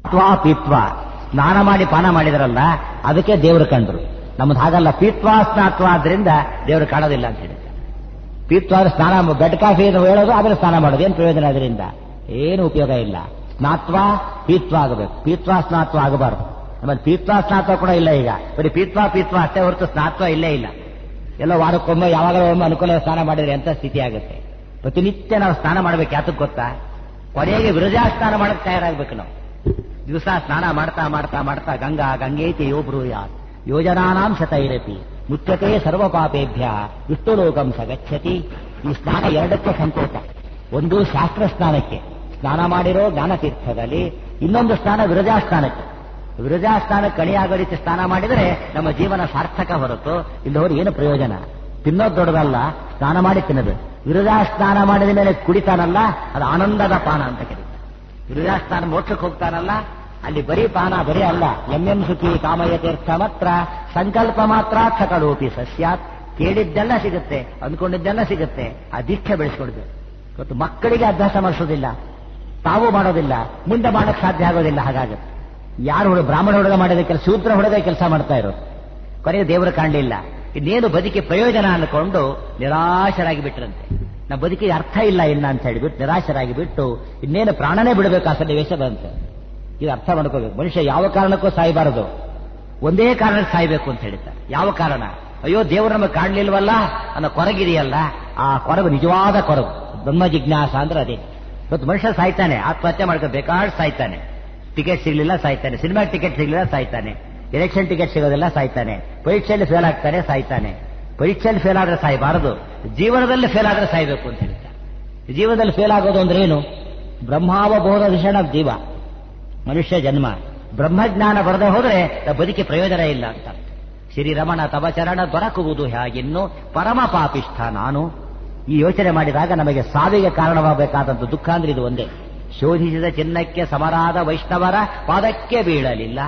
ತ್ವಾ ಪೀತ್ವ ಸ್ನಾನ ಮಾಡಿ ಪಾನ ಮಾಡಿದ್ರಲ್ಲ ಅದಕ್ಕೆ ದೇವರು ಕಂಡ್ರು ನಮ್ದು ಹಾಗಲ್ಲ ಪೀತ್ವಾ ಸ್ನಾತ್ವ ಆದ್ರಿಂದ ದೇವರು ಕಾಣೋದಿಲ್ಲ ಅಂತ ಹೇಳಿ ಪೀತ್ವ ಅಂದ್ರೆ ಸ್ನಾನ ಬೆಡ್ ಕಾಫಿ ಅಂತ ಹೇಳೋದು ಆದ್ರೆ ಸ್ನಾನ ಮಾಡೋದು ಏನು ಪ್ರಯೋಜನ ಅದರಿಂದ ಏನು ಉಪಯೋಗ ಇಲ್ಲ ಸ್ನಾತ್ವ ಪೀತ್ವ ಆಗಬೇಕು ಪೀತ್ವ ಸ್ನಾತ್ವ ಆಗಬಾರದು ಆಮೇಲೆ ಪೀತ್ವ ಸ್ನಾತ್ವ ಕೂಡ ಇಲ್ಲ ಈಗ ಬರೀ ಪೀತ್ವ ಪೀತ್ವ ಅಷ್ಟೇ ಹೊರತು ಸ್ನಾತ್ವ ಇಲ್ಲೇ ಇಲ್ಲ ಎಲ್ಲ ವಾರಕ್ಕೊಮ್ಮೆ ಯಾವಾಗಲೂ ಒಮ್ಮೆ ಅನುಕೂಲ ಸ್ನಾನ ಮಾಡಿದ್ರೆ ಎಂತ ಸ್ಥಿತಿ ಆಗುತ್ತೆ ಪ್ರತಿನಿತ್ಯ ನಾವು ಸ್ನಾನ ಮಾಡ್ಬೇಕು ಯಾತಕ್ಕೆ ಗೊತ್ತಾ ಕೊನೆಗೆ ವಿರಜಾ ಸ್ನಾನ ಮಾಡಕ್ ತಯಾರಾಗ್ಬೇಕು ನಾವು ದಿವಸ ಸ್ನಾನ ಮಾಡ್ತಾ ಮಾಡ್ತಾ ಮಾಡ್ತಾ ಗಂಗಾ ಗಂಗೇತಿ ಯೋ ಬ್ರೂಯಾತ್ ಯೋಜನಾನಾಂ ಶತೈರಪಿ ಮುಚ್ಚತೆ ಸರ್ವ ಪಾಪೇಭ್ಯ ವಿಷ್ಣುಲೋಕಂ ಸಗಚ್ಚತಿ ಈ ಸ್ನಾನ ಎರಡಕ್ಕೆ ಸಂಕೋಚ ಒಂದು ಶಾಸ್ತ್ರ ಸ್ನಾನಕ್ಕೆ ಸ್ನಾನ ಮಾಡಿರೋ ಜ್ಞಾನತೀರ್ಥದಲ್ಲಿ ಇನ್ನೊಂದು ಸ್ನಾನ ವಿರಜಾ ಸ್ನಾನಕ್ಕೆ ವಿರಜಾ ಸ್ನಾನಕ್ಕೆ ಕಣಿಯಾಗೋ ರೀತಿ ಸ್ನಾನ ಮಾಡಿದರೆ ನಮ್ಮ ಜೀವನ ಸಾರ್ಥಕ ಹೊರತು ಇಲ್ಲವರು ಏನು ಪ್ರಯೋಜನ ತಿನ್ನೋದು ದೊಡ್ಡದಲ್ಲ ಸ್ನಾನ ಮಾಡಿ ತಿನ್ನದು ವಿರಜಾ ಸ್ನಾನ ಮಾಡಿದ ಮೇಲೆ ಕುಡಿತಾನಲ್ಲ ಅದು ಆನಂದದ ಪಾನ ಅಂತ ಕರೀತಾರೆ ವಿರಜಾ ಸ್ನಾನ ಮೋಕ್ಷಕ್ಕೆ ಹೋಗ್ತಾನಲ್ಲ ಅಲ್ಲಿ ಬರೀ ಪಾನ ಬರೀ ಅಲ್ಲ ಎಂ ಎಂ ಸುಖಿ ಕಾಮಯ ತೀರ್ಥ ಮಾತ್ರ ಸಂಕಲ್ಪ ಮಾತ್ರ ಸಕಲೋಪಿ ಸಸ್ಯಾತ್ ಕೇಳಿದ್ದೆಲ್ಲ ಸಿಗುತ್ತೆ ಅಂದ್ಕೊಂಡಿದ್ದೆಲ್ಲ ಸಿಗುತ್ತೆ ಆ ದೀಕ್ಷೆ ಬೆಳೆಸ್ಕೊಡ್ಬೇಕು ಇವತ್ತು ಮಕ್ಕಳಿಗೆ ಅಭ್ಯಾಸ ಮಾಡಿಸೋದಿಲ್ಲ ತಾವು ಮಾಡೋದಿಲ್ಲ ಮುಂದೆ ಮಾಡಕ್ ಸಾಧ್ಯ ಆಗೋದಿಲ್ಲ ಹಾಗಾಗುತ್ತೆ ಯಾರು ಹುಡುಗ ಬ್ರಾಹ್ಮಣ ಹುಡುಗ ಮಾಡಿದ ಕೆಲಸ ಶೂದ್ರ ಹುಡುಗ ಕೆಲಸ ಮಾಡ್ತಾ ಇರೋದು ಕೊನೆಗೆ ದೇವರು ಕಾಣಲಿಲ್ಲ ಇನ್ನೇನು ಬದುಕಿ ಪ್ರಯೋಜನ ಅನ್ಕೊಂಡು ನಿರಾಶರಾಗಿ ಬಿಟ್ರಂತೆ ನಮ್ಮ ಬದುಕಿಗೆ ಅರ್ಥ ಇಲ್ಲ ಇಲ್ಲ ಅಂತ ಹೇಳಿಬಿಟ್ಟು ನಿರಾಶರಾಗಿ ಬಿಟ್ಟು ಇನ್ನೇನು ಪ್ರಾಣನೇ ಬಿಡಬೇಕು ಆ ಸನ್ನಿವೇಶ ಬಂತೆ ಇದು ಅರ್ಥ ಮಾಡ್ಕೋಬೇಕು ಮನುಷ್ಯ ಯಾವ ಕಾರಣಕ್ಕೂ ಸಾಯಬಾರದು ಒಂದೇ ಕಾರಣಕ್ಕೆ ಸಾಯ್ಬೇಕು ಅಂತ ಹೇಳ್ತಾರೆ ಯಾವ ಕಾರಣ ಅಯ್ಯೋ ದೇವರು ನಮಗೆ ಕಾಣಲಿಲ್ವಲ್ಲ ಅನ್ನೋ ಕೊರಗಿದೆಯಲ್ಲ ಆ ಕೊರಗು ನಿಜವಾದ ಕೊರಗು ಬ್ರಹ್ಮ ಜಿಜ್ಞಾಸ ಅಂದ್ರೆ ಅದೇ ಇವತ್ತು ಮನುಷ್ಯ ಸಾಯ್ತಾನೆ ಆತ್ಮಹತ್ಯೆ ಮಾಡ್ಕೊ ಬೇಕಾದ್ರೆ ಸಾಯ್ತಾನೆ ಟಿಕೆಟ್ ಸಿಗ್ಲಿಲ್ಲ ಸಾಯ್ತಾನೆ ಸಿನಿಮಾ ಟಿಕೆಟ್ ಸಿಗ್ಲಿಲ್ಲ ಸಾಯ್ತಾನೆ ಎಲೆಕ್ಷನ್ ಟಿಕೆಟ್ ಸಿಗೋದಿಲ್ಲ ಸಾಯ್ತಾನೆ ಪರೀಕ್ಷೆಯಲ್ಲಿ ಫೇಲ್ ಆಗ್ತಾನೆ ಸಾಯ್ತಾನೆ ಪರೀಕ್ಷೆಯಲ್ಲಿ ಫೇಲ್ ಆದ್ರೆ ಸಾಯಬಾರದು ಜೀವನದಲ್ಲಿ ಫೇಲ್ ಆದ್ರೆ ಸಾಯ್ಬೇಕು ಅಂತ ಹೇಳ್ತಾರೆ ಜೀವನದಲ್ಲಿ ಫೇಲ್ ಆಗೋದು ಅಂದ್ರೆ ಏನು ಬ್ರಹ್ಮಾವಬೋಧ ವಿಷಣ ಜೀವ ಮನುಷ್ಯ ಜನ್ಮ ಬ್ರಹ್ಮಜ್ಞಾನ ಬರದೆ ಹೋದ್ರೆ ಬದುಕಿ ಪ್ರಯೋಜನ ಇಲ್ಲ ಅಂತ ಶ್ರೀರಮಣ ತವಚರಣ ದೊರಕುವುದು ಹೇಗಿನ್ನು ಪರಮ ಪಾಪಿಷ್ಠ ನಾನು ಈ ಯೋಚನೆ ಮಾಡಿದಾಗ ನಮಗೆ ಸಾವಿಗೆ ಕಾರಣವಾಗಬೇಕಾದಂತ ದುಃಖ ಅಂದ್ರೆ ಇದು ಒಂದೇ ಶೋಧಿಸಿದ ಚಿನ್ನಕ್ಕೆ ಸಮರಾದ ವೈಷ್ಣವರ ಪಾದಕ್ಕೆ ಬೀಳಲಿಲ್ಲ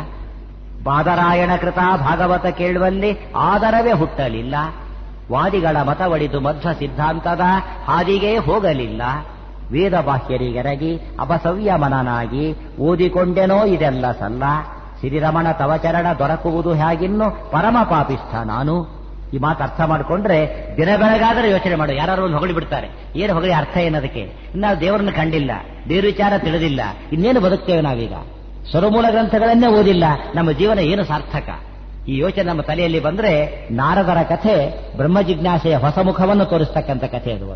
ಬಾದರಾಯಣ ಕೃತ ಭಾಗವತ ಕೇಳುವಲ್ಲಿ ಆದರವೇ ಹುಟ್ಟಲಿಲ್ಲ ವಾದಿಗಳ ಮತವಡಿದು ಮಧ್ವ ಸಿದ್ಧಾಂತದ ಹಾದಿಗೆ ಹೋಗಲಿಲ್ಲ ವೇದ ಬಾಹ್ಯರಿಗೆರಗಿ ಅಪಸವ್ಯಮನನಾಗಿ ಓದಿಕೊಂಡೆನೋ ಇದೆಲ್ಲ ಸಲ್ಲ ಶ್ರೀರಮಣ ತವಚರಣ ದೊರಕುವುದು ಹೇಗಿನ್ನು ಪರಮ ಪಾಪಿಷ್ಠ ನಾನು ಈ ಮಾತು ಅರ್ಥ ಮಾಡಿಕೊಂಡ್ರೆ ದಿನ ಬೆಳಗಾದ್ರೆ ಯೋಚನೆ ಮಾಡು ಯಾರು ಒಂದು ಹೊಗಳಿ ಬಿಡ್ತಾರೆ ಏನು ಹೊಗಳಿ ಅರ್ಥ ಏನದಕ್ಕೆ ಇನ್ನು ದೇವರನ್ನು ಕಂಡಿಲ್ಲ ದೇವ್ರ ವಿಚಾರ ತಿಳಿದಿಲ್ಲ ಇನ್ನೇನು ಬದುಕ್ತೇವೆ ನಾವೀಗ ಸ್ವರಮೂಲ ಗ್ರಂಥಗಳನ್ನೇ ಓದಿಲ್ಲ ನಮ್ಮ ಜೀವನ ಏನು ಸಾರ್ಥಕ ಈ ಯೋಚನೆ ನಮ್ಮ ತಲೆಯಲ್ಲಿ ಬಂದ್ರೆ ನಾರದರ ಕಥೆ ಬ್ರಹ್ಮ ಜಿಜ್ಞಾಸೆಯ ಹೊಸ ಮುಖವನ್ನು ತೋರಿಸ್ತಕ್ಕಂಥ ಕಥೆ ಅದು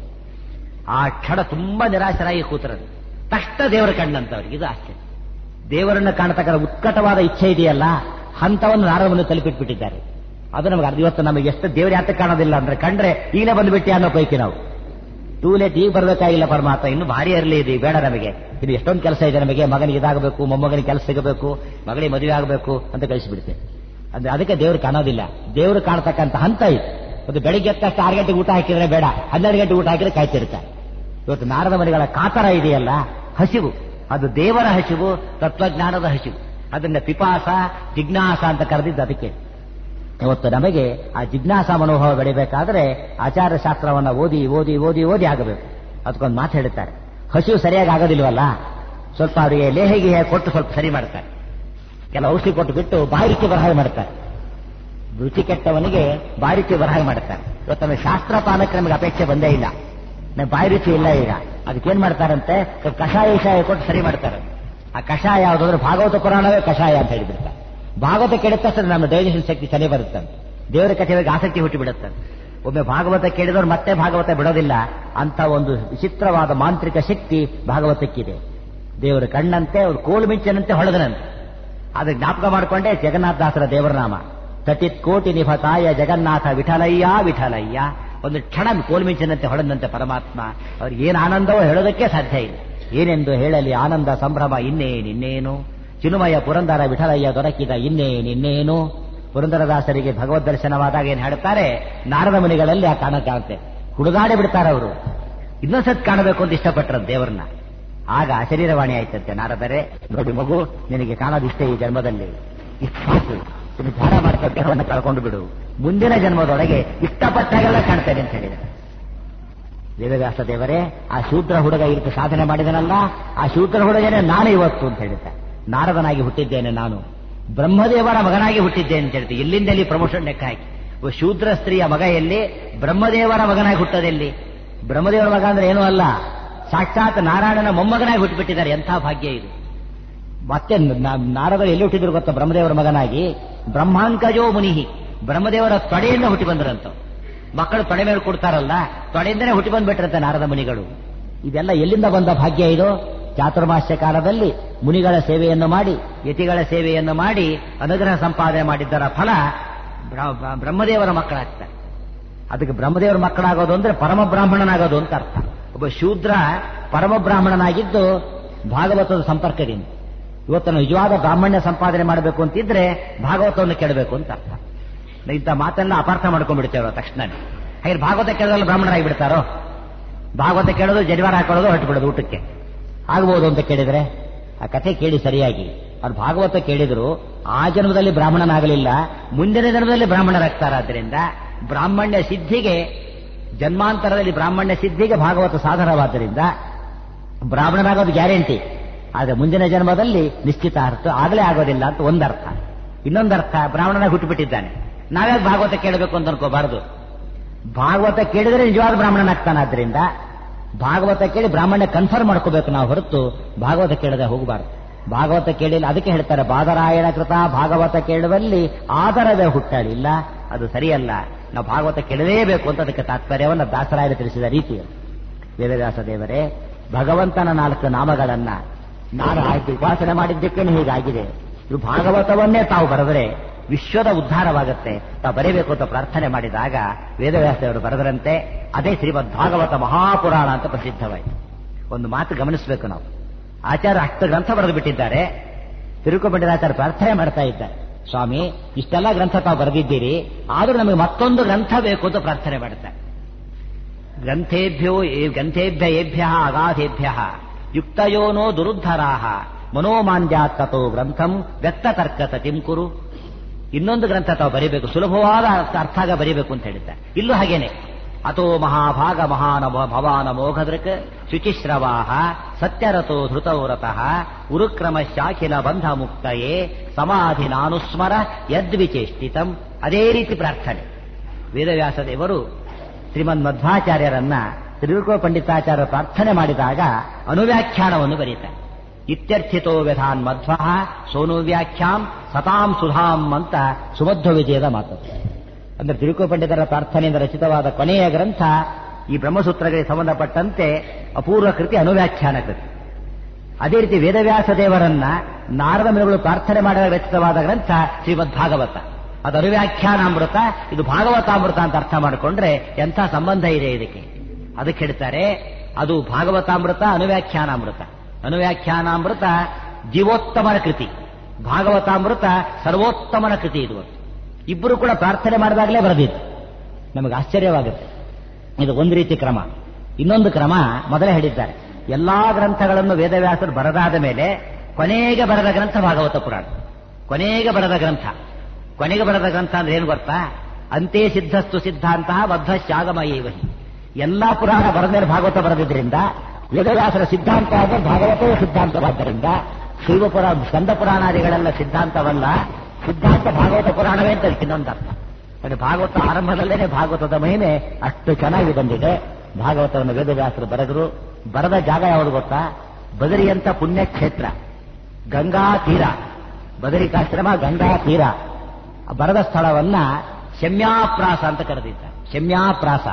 ಆ ಕ್ಷಣ ತುಂಬಾ ನಿರಾಶರಾಗಿ ಕೂತರದು ತಕ್ಷಣ ದೇವರ ಕಂಡಂತವ್ರಿಗೆ ಇದು ಆಶ್ಚರ್ಯ ದೇವರನ್ನು ಕಾಣತಕ್ಕಂಥ ಉತ್ಕಟವಾದ ಇಚ್ಛೆ ಇದೆಯಲ್ಲ ಹಂತವನ್ನು ನಾರದವನ್ನು ತಲುಪಿಟ್ಬಿಟ್ಟಿದ್ದಾರೆ ಅದು ನಮಗೆ ಅರ್ಧ ಇವತ್ತು ನಮಗೆ ಎಷ್ಟು ದೇವರು ಯಾತಕ್ಕೆ ಕಾಣೋದಿಲ್ಲ ಅಂದ್ರೆ ಕಂಡ್ರೆ ಈಗಲೇ ಬಂದ್ಬಿಟ್ಟಿ ಅನ್ನೋ ಪೈಕಿ ನಾವು ಟೂ ಲೇಟ್ ಈಗ ಬರಬೇಕಾಗಿಲ್ಲ ಪರಮಾತ್ಮ ಇನ್ನು ಭಾರಿ ಇರಲಿ ಇದೆ ಬೇಡ ನಮಗೆ ಇದು ಎಷ್ಟೊಂದು ಕೆಲಸ ಇದೆ ನಮಗೆ ಮಗನಿಗೆ ಇದಾಗಬೇಕು ಮೊಮ್ಮಗನಿಗೆ ಕೆಲಸ ಸಿಗಬೇಕು ಮಗಳಿಗೆ ಮದುವೆ ಆಗಬೇಕು ಅಂತ ಕಳಿಸಿಬಿಡುತ್ತೆ ಅಂದ್ರೆ ಅದಕ್ಕೆ ದೇವರು ಕಾಣೋದಿಲ್ಲ ದೇವರು ಕಾಣತಕ್ಕಂಥ ಹಂತ ಇದು ಒಂದು ಬೆಳಿಗ್ಗೆ ಎದ್ದ ತಕ್ಷಣ ಆರು ಗಂಟೆಗೆ ಊಟ ಹಾಕಿದ್ರೆ ಬೇಡ ಹನ್ನೆರಡು ಗಂಟೆ ಊಟ ಹಾಕಿದ್ರೆ ಕಾಯ್ತಿರ್ತಾರೆ ಇವತ್ತು ನಾರದ ಮನೆಗಳ ಕಾತರ ಇದೆಯಲ್ಲ ಹಸಿವು ಅದು ದೇವರ ಹಸಿವು ತತ್ವಜ್ಞಾನದ ಹಸಿವು ಅದನ್ನ ಪಿಪಾಸ ಜಿಜ್ಞಾಸ ಅಂತ ಕರೆದಿದ್ದು ಅದಕ್ಕೆ ಇವತ್ತು ನಮಗೆ ಆ ಜಿಜ್ಞಾಸ ಮನೋಭಾವ ಬೆಳಿಬೇಕಾದ್ರೆ ಆಚಾರ ಶಾಸ್ತ್ರವನ್ನ ಓದಿ ಓದಿ ಓದಿ ಓದಿ ಆಗಬೇಕು ಅದಕ್ಕೊಂದು ಮಾತು ಹೇಳುತ್ತಾರೆ ಹಸಿವು ಸರಿಯಾಗಿ ಆಗೋದಿಲ್ವಲ್ಲ ಸ್ವಲ್ಪ ಅವರಿಗೆ ಲೇಹಿಗೆ ಕೊಟ್ಟು ಸ್ವಲ್ಪ ಸರಿ ಮಾಡ್ತಾರೆ ಕೆಲ ಔಷಧಿ ಕೊಟ್ಟು ಬಿಟ್ಟು ಬಾಯಿರಿಕೆ ಬರಹ ಮಾಡ್ತಾರೆ ರುಚಿ ಕೆಟ್ಟವನಿಗೆ ಬಾಯಿರಿಕೆ ಬರಹ ಮಾಡ್ತಾರೆ ಇವತ್ತು ನಮಗೆ ಶಾಸ್ತ್ರ ಪಾಲಕ್ಕೆ ನಮಗೆ ಅಪೇಕ್ಷೆ ಬಂದೇ ಇಲ್ಲ ನಮಗೆ ಬಾಯಿ ರುಚಿ ಇಲ್ಲ ಈಗ ಅದಕ್ಕೇನ್ ಮಾಡ್ತಾರಂತೆ ಕಷಾಯ ವಿಷಯ ಕೊಟ್ಟು ಸರಿ ಮಾಡ್ತಾರೆ ಆ ಕಷಾಯ ಯಾವ್ದಾದ್ರು ಭಾಗವತ ಪುರಾಣವೇ ಕಷಾಯ ಅಂತ ಹೇಳಿಬಿಡ್ತಾರೆ ಭಾಗವತ ಕೇಳಿದ ತಕ್ಷಣ ನಮ್ಮ ಡೈಜೆಷನ್ ಶಕ್ತಿ ಚೆನ್ನಾಗಿ ಬರುತ್ತೆ ದೇವರ ಕಥೆಗಳಿಗೆ ಆಸಕ್ತಿ ಹುಟ್ಟಿ ಬಿಡುತ್ತೆ ಒಮ್ಮೆ ಭಾಗವತ ಕೇಳಿದವರು ಮತ್ತೆ ಭಾಗವತ ಬಿಡೋದಿಲ್ಲ ಅಂತ ಒಂದು ವಿಚಿತ್ರವಾದ ಮಾಂತ್ರಿಕ ಶಕ್ತಿ ಭಾಗವತಕ್ಕಿದೆ ದೇವರು ಕಣ್ಣಂತೆ ಅವ್ರು ಕೋಲು ಮಿಂಚನಂತೆ ಹೊಳೆದನಂತೆ ಅದು ಜ್ಞಾಪಕ ಮಾಡಿಕೊಂಡೇ ಜಗನ್ನಾಥದಾಸರ ದೇವರ ನಾಮ ತಟಿತ್ ಕೋಟಿ ನಿಭತಾಯ ಜಗನ್ನಾಥ ವಿಠಲಯ್ಯ ವಿಠಲಯ್ಯ ಒಂದು ಕ್ಷಣ ಕೋಲ್ಮಿಂಚಿನಂತೆ ಹೊಳೆದಂತೆ ಪರಮಾತ್ಮ ಅವ್ರಿಗೆ ಏನು ಆನಂದವೋ ಹೇಳೋದಕ್ಕೆ ಸಾಧ್ಯ ಇಲ್ಲ ಏನೆಂದು ಹೇಳಲಿ ಆನಂದ ಸಂಭ್ರಮ ಇನ್ನೇನಿನ್ನೇನು ಚಿನುಮಯ ಪುರಂದರ ವಿಠಲಯ್ಯ ದೊರಕಿದ ಇನ್ನೇನಿನ್ನೇನು ಪುರಂದರದಾಸರಿಗೆ ಭಗವದ್ ದರ್ಶನವಾದಾಗ ಏನ್ ಹೇಳ್ತಾರೆ ನಾರದ ಮುನಿಗಳಲ್ಲಿ ಆ ಕಾಣ ಕಾಣುತ್ತೆ ಹುಡುಗಾಡಿ ಬಿಡ್ತಾರೆ ಅವರು ಇನ್ನೊಂದ್ಸತ್ ಕಾಣಬೇಕು ಅಂತ ಇಷ್ಟಪಟ್ಟರು ದೇವರನ್ನ ಆಗ ಶರೀರವಾಣಿ ಆಯ್ತಂತೆ ನಾರದರೆ ನೋಡಿ ಮಗು ನಿನಗೆ ಕಾಣೋದು ಇಷ್ಟೇ ಈ ಜನ್ಮದಲ್ಲಿ ಇಷ್ಟು ನೀನು ಧ್ಯಾನ ಮಾಡ್ತಾ ದೇಹವನ್ನು ಕಳ್ಕೊಂಡು ಬಿಡು ಮುಂದಿನ ಜನ್ಮದೊಳಗೆ ಇಷ್ಟಪಟ್ಟಾಗೆಲ್ಲ ಕಾಣ್ತೇನೆ ಅಂತ ಹೇಳಿದ್ದಾರೆ ವೇದವ್ಯಾಸ ದೇವರೇ ಆ ಶೂದ್ರ ಹುಡುಗ ಇರುತ್ತೆ ಸಾಧನೆ ಮಾಡಿದನಲ್ಲ ಆ ಶೂದ್ರ ಹುಡುಗನೇ ನಾನು ಇವತ್ತು ಅಂತ ಹೇಳಿದ್ದ ನಾರದನಾಗಿ ಹುಟ್ಟಿದ್ದೇನೆ ನಾನು ಬ್ರಹ್ಮದೇವರ ಮಗನಾಗಿ ಹುಟ್ಟಿದ್ದೇನೆ ಅಂತ ಹೇಳ್ತೀವಿ ಎಲ್ಲಿಂದ ಎಲ್ಲಿ ಪ್ರಮೋಷನ್ ಲೆಕ್ಕ ಹಾಕಿ ಒಬ್ಬ ಶೂದ್ರ ಸ್ತ್ರೀಯ ಮಗ ಎಲ್ಲಿ ಬ್ರಹ್ಮದೇವರ ಮಗನಾಗಿ ಹುಟ್ಟೋದೆಲ್ಲಿ ಬ್ರಹ್ಮದೇವರ ಮಗ ಅಂದ್ರೆ ಏನೂ ಅಲ್ಲ ಸಾಕ್ಷಾತ್ ನಾರಾಯಣನ ಮೊಮ್ಮಗನಾಗಿ ಹುಟ್ಟುಬಿಟ್ಟಿದ್ದಾರೆ ಎಂಥ ಭಾಗ್ಯ ಇದು ಮತ್ತೆ ನ- ನಾರದರು ಎಲ್ಲಿ ಹುಟ್ಟಿದ್ರು ಗೊತ್ತಾ ಬ್ರಹ್ಮದೇವರ ಮಗನಾಗಿ ಬ್ರಹ್ಮಾಂಕಜೋ ಮುನಿಹಿ ಬ್ರಹ್ಮದೇವರ ತೊಡೆಯಿಂದ ಹುಟ್ಟಿ ಬಂದ್ರಂತ ಮಕ್ಕಳು ತೊಡೆ ಮೇಲೆ ಕೊಡ್ತಾರಲ್ಲ ತೊಡೆಯಿಂದನೇ ಹುಟ್ಟಿ ಬಂದ್ಬಿಟ್ರಂತೆ ನಾರದ ಮುನಿಗಳು ಇದೆಲ್ಲ ಎಲ್ಲಿಂದ ಬಂದ ಭಾಗ್ಯ ಇದು ಚಾತುರ್ಮಾಸ್ಯ ಕಾಲದಲ್ಲಿ ಮುನಿಗಳ ಸೇವೆಯನ್ನು ಮಾಡಿ ಯತಿಗಳ ಸೇವೆಯನ್ನು ಮಾಡಿ ಅನುಗ್ರಹ ಸಂಪಾದನೆ ಮಾಡಿದ್ದರ ಫಲ ಬ್ರ- ಬ್ರ- ಬ್ರಹ್ಮದೇವರ ಮಕ್ಕಳಾಗ್ತಾರೆ ಅದಕ್ಕೆ ಬ್ರಹ್ಮದೇವರ ಮಕ್ಕಳಾಗೋದು ಅಂದ್ರೆ ಪರಮ ಬ್ರಾಹ್ಮಣನಾಗೋದು ಅಂತ ಅರ್ಥ ಒಬ್ಬ ಶೂದ್ರ ಪರಮ ಬ್ರಾಹ್ಮಣನಾಗಿದ್ದು ಭಾಗವತದ ಸಂಪರ್ಕದಿಂದ ಇವತ್ತು ನಾವು ನಿಜವಾದ ಬ್ರಾಹ್ಮಣ್ಯ ಸಂಪಾದನೆ ಮಾಡಬೇಕು ಅಂತಿದ್ರೆ ಭಾಗವತವನ್ನು ಕೆಡಬೇಕು ಅಂತ ಅರ್ಥ ಇಂಥ ಮಾತೆಲ್ಲ ಅಪಾರ್ಥ ಮಾಡ್ಕೊಂಡ್ಬಿಡ್ತೇವೆ ತಕ್ಷಣ ಹಾಗೆ ಭಾಗವತ ಕೇಳೋದ್ರಲ್ಲಿ ಬ್ರಾಹ್ಮಣರಾಗಿ ಬಿಡ್ತಾರೋ ಭಾಗವತ ಕೇಳೋದು ಜನಿವಾರ ಹಾಕೊಳ್ಳೋದು ಹೊರಟು ಬಿಡೋದು ಊಟಕ್ಕೆ ಆಗ್ಬೋದು ಅಂತ ಕೇಳಿದ್ರೆ ಆ ಕಥೆ ಕೇಳಿ ಸರಿಯಾಗಿ ಅವ್ರು ಭಾಗವತ ಕೇಳಿದ್ರು ಆ ಜನ್ಮದಲ್ಲಿ ಬ್ರಾಹ್ಮಣನಾಗಲಿಲ್ಲ ಮುಂದಿನ ಜನ್ಮದಲ್ಲಿ ಬ್ರಾಹ್ಮಣರಾಗ್ತಾರಾದ್ರಿಂದ ಬ್ರಾಹ್ಮಣ್ಯ ಸಿದ್ಧಿಗೆ ಜನ್ಮಾಂತರದಲ್ಲಿ ಬ್ರಾಹ್ಮಣ್ಯ ಸಿದ್ಧಿಗೆ ಭಾಗವತ ಸಾಧನವಾದ್ದರಿಂದ ಬ್ರಾಹ್ಮಣನಾಗೋದು ಗ್ಯಾರಂಟಿ ಆದರೆ ಮುಂದಿನ ಜನ್ಮದಲ್ಲಿ ನಿಶ್ಚಿತ ಅರ್ಥ ಆಗಲೇ ಆಗೋದಿಲ್ಲ ಅಂತ ಒಂದರ್ಥ ಇನ್ನೊಂದರ್ಥ ಬ್ರಾಹ್ಮಣನಾಗಿ ಹುಟ್ಟುಬಿಟ್ಟಿದ್ದಾನೆ ನಾವ್ಯಾಕೆ ಭಾಗವತ ಕೇಳಬೇಕು ಅಂತ ಅನ್ಕೋಬಾರದು ಭಾಗವತ ಕೇಳಿದ್ರೆ ನಿಜವಾದ ಬ್ರಾಹ್ಮಣನಾಗ್ತಾನಾದ್ರಿಂದ ಭಾಗವತ ಕೇಳಿ ಬ್ರಾಹ್ಮಣ್ಯ ಕನ್ಫರ್ಮ್ ಮಾಡ್ಕೋಬೇಕು ನಾವು ಹೊರತು ಭಾಗವತ ಕೇಳದೆ ಹೋಗಬಾರದು ಭಾಗವತ ಕೇಳಿಲ್ಲ ಅದಕ್ಕೆ ಹೇಳ್ತಾರೆ ಬಾದರಾಯಣ ಕೃತ ಭಾಗವತ ಕೇಳುವಲ್ಲಿ ಆದರವೇ ಹುಟ್ಟಲಿಲ್ಲ ಅದು ಸರಿಯಲ್ಲ ನಾವು ಭಾಗವತ ಕೇಳಲೇಬೇಕು ಅಂತ ಅದಕ್ಕೆ ತಾತ್ಪರ್ಯವನ್ನು ದಾಸರಾಯರು ತಿಳಿಸಿದ ರೀತಿ ಅದು. ವೇದವ್ಯಾಸ ದೇವರೇ ಭಗವಂತನ ನಾಲ್ಕು ನಾಮಗಳನ್ನ ನಾನು ಆಯ್ತು ಉಪಾಸನೆ ಮಾಡಿದ್ದಕ್ಕೇನೆ ಹೀಗಾಗಿದೆ ಇದು ಭಾಗವತವನ್ನೇ ತಾವು ಬರೆದರೆ ವಿಶ್ವದ ಉದ್ಧಾರವಾಗುತ್ತೆ ತಾವು ಬರೀಬೇಕು ಅಂತ ಪ್ರಾರ್ಥನೆ ಮಾಡಿದಾಗ ವೇದವ್ಯಾಸದೇವರು ಬರೆದರಂತೆ ಅದೇ ಶ್ರೀಮದ್ ಭಾಗವತ ಮಹಾಪುರಾಣ ಅಂತ ಪ್ರಸಿದ್ಧವಾಯಿತು ಒಂದು ಮಾತು ಗಮನಿಸಬೇಕು ನಾವು ಆಚಾರ್ಯ ಅಷ್ಟು ಗ್ರಂಥ ಬರೆದು ಬಿಟ್ಟಿದ್ದಾರೆ ತಿರುಕುಪಂಡಿತಾಚಾರ್ಯ ಪ್ರಾರ್ಥನೆ ಮಾಡ್ತಾ ಇದ್ದಾರೆ ಸ್ವಾಮಿ ಇಷ್ಟೆಲ್ಲ ಗ್ರಂಥ ತಾವು ಬರೆದಿದ್ದೀರಿ ಆದರೂ ನಮಗೆ ಮತ್ತೊಂದು ಗ್ರಂಥ ಬೇಕು ಅಂತ ಪ್ರಾರ್ಥನೆ ಮಾಡ್ತಾರೆ ಗ್ರಂಥೇಭ್ಯೋ ಏ- ಗ್ರಂಥೇಭ್ಯ ಏಭ್ಯ ಅಗಾಧೇಭ್ಯ ಯುಕ್ತಯೋನೋ ದುರುದ್ಧರಾಹ ಮನೋಮಾಂದ್ಯಾತ್ ತಥೋ ಗ್ರಂಥಂ ವ್ಯಕ್ತತರ್ಕತ ತಿಂಕುರು ಇನ್ನೊಂದು ಗ್ರಂಥ ತಾವು ಬರೀಬೇಕು ಸುಲಭವಾದ ಅರ್ಥ ಅರ್ಥಾಗ ಬರೀಬೇಕು ಅಂತ ಹೇಳಿದ್ದಾರೆ ಇಲ್ಲೂ ಹಾಗೇನೆ ಅಥೋ ಮಹಾಭಾಗ ಮಹಾನಭ ಭವಾನ ಮೋಘದೃಕ್ ಶುಚಿಶ್ರವಾಹ ಸತ್ಯರಥೋ ಧೃತೌರತಃ ಉರುಕ್ರಮಶ್ಚಾಖಿಲ ಬಂಧ ಮುಕ್ತಯೇ ಸಮಾಧಿ ನಾನುಸ್ಮರ ಯದ್ವಿಚೇಷ್ಟಿತಂ ಅದೇ ರೀತಿ ಪ್ರಾರ್ಥನೆ ವೇದವ್ಯಾಸ ದೇವರು ಶ್ರೀಮನ್ ಮಧ್ವಾಚಾರ್ಯರನ್ನ ತ್ರಿವಿಕ್ರ ಪಂಡಿತಾಚಾರ್ಯ ಪ್ರಾರ್ಥನೆ ಮಾಡಿದಾಗ ಅನುವ್ಯಾಖ್ಯಾನವನ್ನು ಬರೀತಾರೆ ಇತ್ಯರ್ಥಿತೋ ವ್ಯಧಾನ್ ಮಧ್ವ ಸೋನು ವ್ಯಾಖ್ಯಾಂ ಸತಾಂ ಸುಧಾಂ ಅಂತ ಸುಮಧ್ವ ವಿಜಯದ ಮಾತು ಅಂದ್ರೆ ತಿರುಕು ಪಂಡಿತರ ಪ್ರಾರ್ಥನೆಯಿಂದ ರಚಿತವಾದ ಕೊನೆಯ ಗ್ರಂಥ ಈ ಬ್ರಹ್ಮಸೂತ್ರಗಳಿಗೆ ಸಂಬಂಧಪಟ್ಟಂತೆ ಅಪೂರ್ವ ಕೃತಿ ಅನುವ್ಯಾಖ್ಯಾನ ಕೃತಿ ಅದೇ ರೀತಿ ವೇದವ್ಯಾಸ ದೇವರನ್ನ ನಾರದ ಮುನಿಗಳು ಪ್ರಾರ್ಥನೆ ಮಾಡಿದ ರಚಿತವಾದ ಗ್ರಂಥ ಶ್ರೀಮದ್ ಭಾಗವತ ಅದು ಅನುವ್ಯಾಖ್ಯಾನಾಮೃತ ಇದು ಭಾಗವತಾಮೃತ ಅಂತ ಅರ್ಥ ಮಾಡಿಕೊಂಡ್ರೆ ಎಂಥ ಸಂಬಂಧ ಇದೆ ಇದಕ್ಕೆ ಅದಕ್ಕೆ ಹೇಳ್ತಾರೆ ಅದು ಭಾಗವತಾಮೃತ ಅನುವ್ಯಾಖ್ಯಾನಾಮೃತ ಅನುವ್ಯಾಖ್ಯಾನಾಮೃತ ಜೀವೋತ್ತಮನ ಕೃತಿ ಭಾಗವತಾಮೃತ ಸರ್ವೋತ್ತಮನ ಕೃತಿ ಇದು ಇಬ್ಬರು ಕೂಡ ಪ್ರಾರ್ಥನೆ ಮಾಡಿದಾಗಲೇ ಬರೆದಿದ್ದು ನಮಗೆ ಆಶ್ಚರ್ಯವಾಗುತ್ತೆ ಇದು ಒಂದು ರೀತಿ ಕ್ರಮ ಇನ್ನೊಂದು ಕ್ರಮ ಮೊದಲೇ ಹೇಳಿದ್ದಾರೆ ಎಲ್ಲಾ ಗ್ರಂಥಗಳನ್ನು ವೇದವ್ಯಾಸರು ಬರೆದಾದ ಮೇಲೆ ಕೊನೆಗೆ ಬರೆದ ಗ್ರಂಥ ಭಾಗವತ ಪುರಾಣ ಕೊನೆಗೆ ಬರೆದ ಗ್ರಂಥ ಕೊನೆಗೆ ಬರೆದ ಗ್ರಂಥ ಅಂದ್ರೆ ಏನು ಗೊತ್ತಾ ಅಂತೆ ಸಿದ್ಧಸ್ತು ಸಿದ್ಧಾಂತ ಬದ್ಧಶ್ಚಾಗಮಯೇವಹಿ ಎಲ್ಲಾ ಪುರಾಣ ಬರೆದ ಮೇಲೆ ಭಾಗವತ ಬರೆದಿದ್ದರಿಂದ ವೇದವ್ಯಾಸರ ಸಿದ್ಧಾಂತ ಆದರೆ ಭಾಗವತವೇ ಸಿದ್ಧಾಂತವಾದ್ದರಿಂದ ಶಿವ ಪುರಾಣ ಸ್ಕಂದ ಪುರಾಣಾದಿಗಳೆಲ್ಲ ಸಿದ್ಧಾಂತವಲ್ಲ ಸಿದ್ಧಾಂತ ಭಾಗವತ ಪುರಾಣವೇ ಅಂತ ಅದಕ್ಕೆ ಇನ್ನೊಂದು ಅರ್ಥ ಅಂದ್ರೆ ಭಾಗವತ ಆರಂಭದಲ್ಲೇನೆ ಭಾಗವತದ ಮಹಿಮೆ ಅಷ್ಟು ಚೆನ್ನಾಗಿ ಬಂದಿದೆ ಭಾಗವತವನ್ನು ವೇದವ್ಯಾಸರು ಬರೆದರು ಬರೆದ ಜಾಗ ಯಾವುದು ಗೊತ್ತಾ ಬದರಿಯಂತ ಪುಣ್ಯಕ್ಷೇತ್ರ ಗಂಗಾ ತೀರ ಬದರಿಕಾಶ್ರಮ ಗಂಗಾ ತೀರ ಆ ಬರೆದ ಸ್ಥಳವನ್ನ ಶಮ್ಯಾಪ್ರಾಸ ಅಂತ ಕರೆದಿದ್ದ ಶಮ್ಯಾಪ್ರಾಸ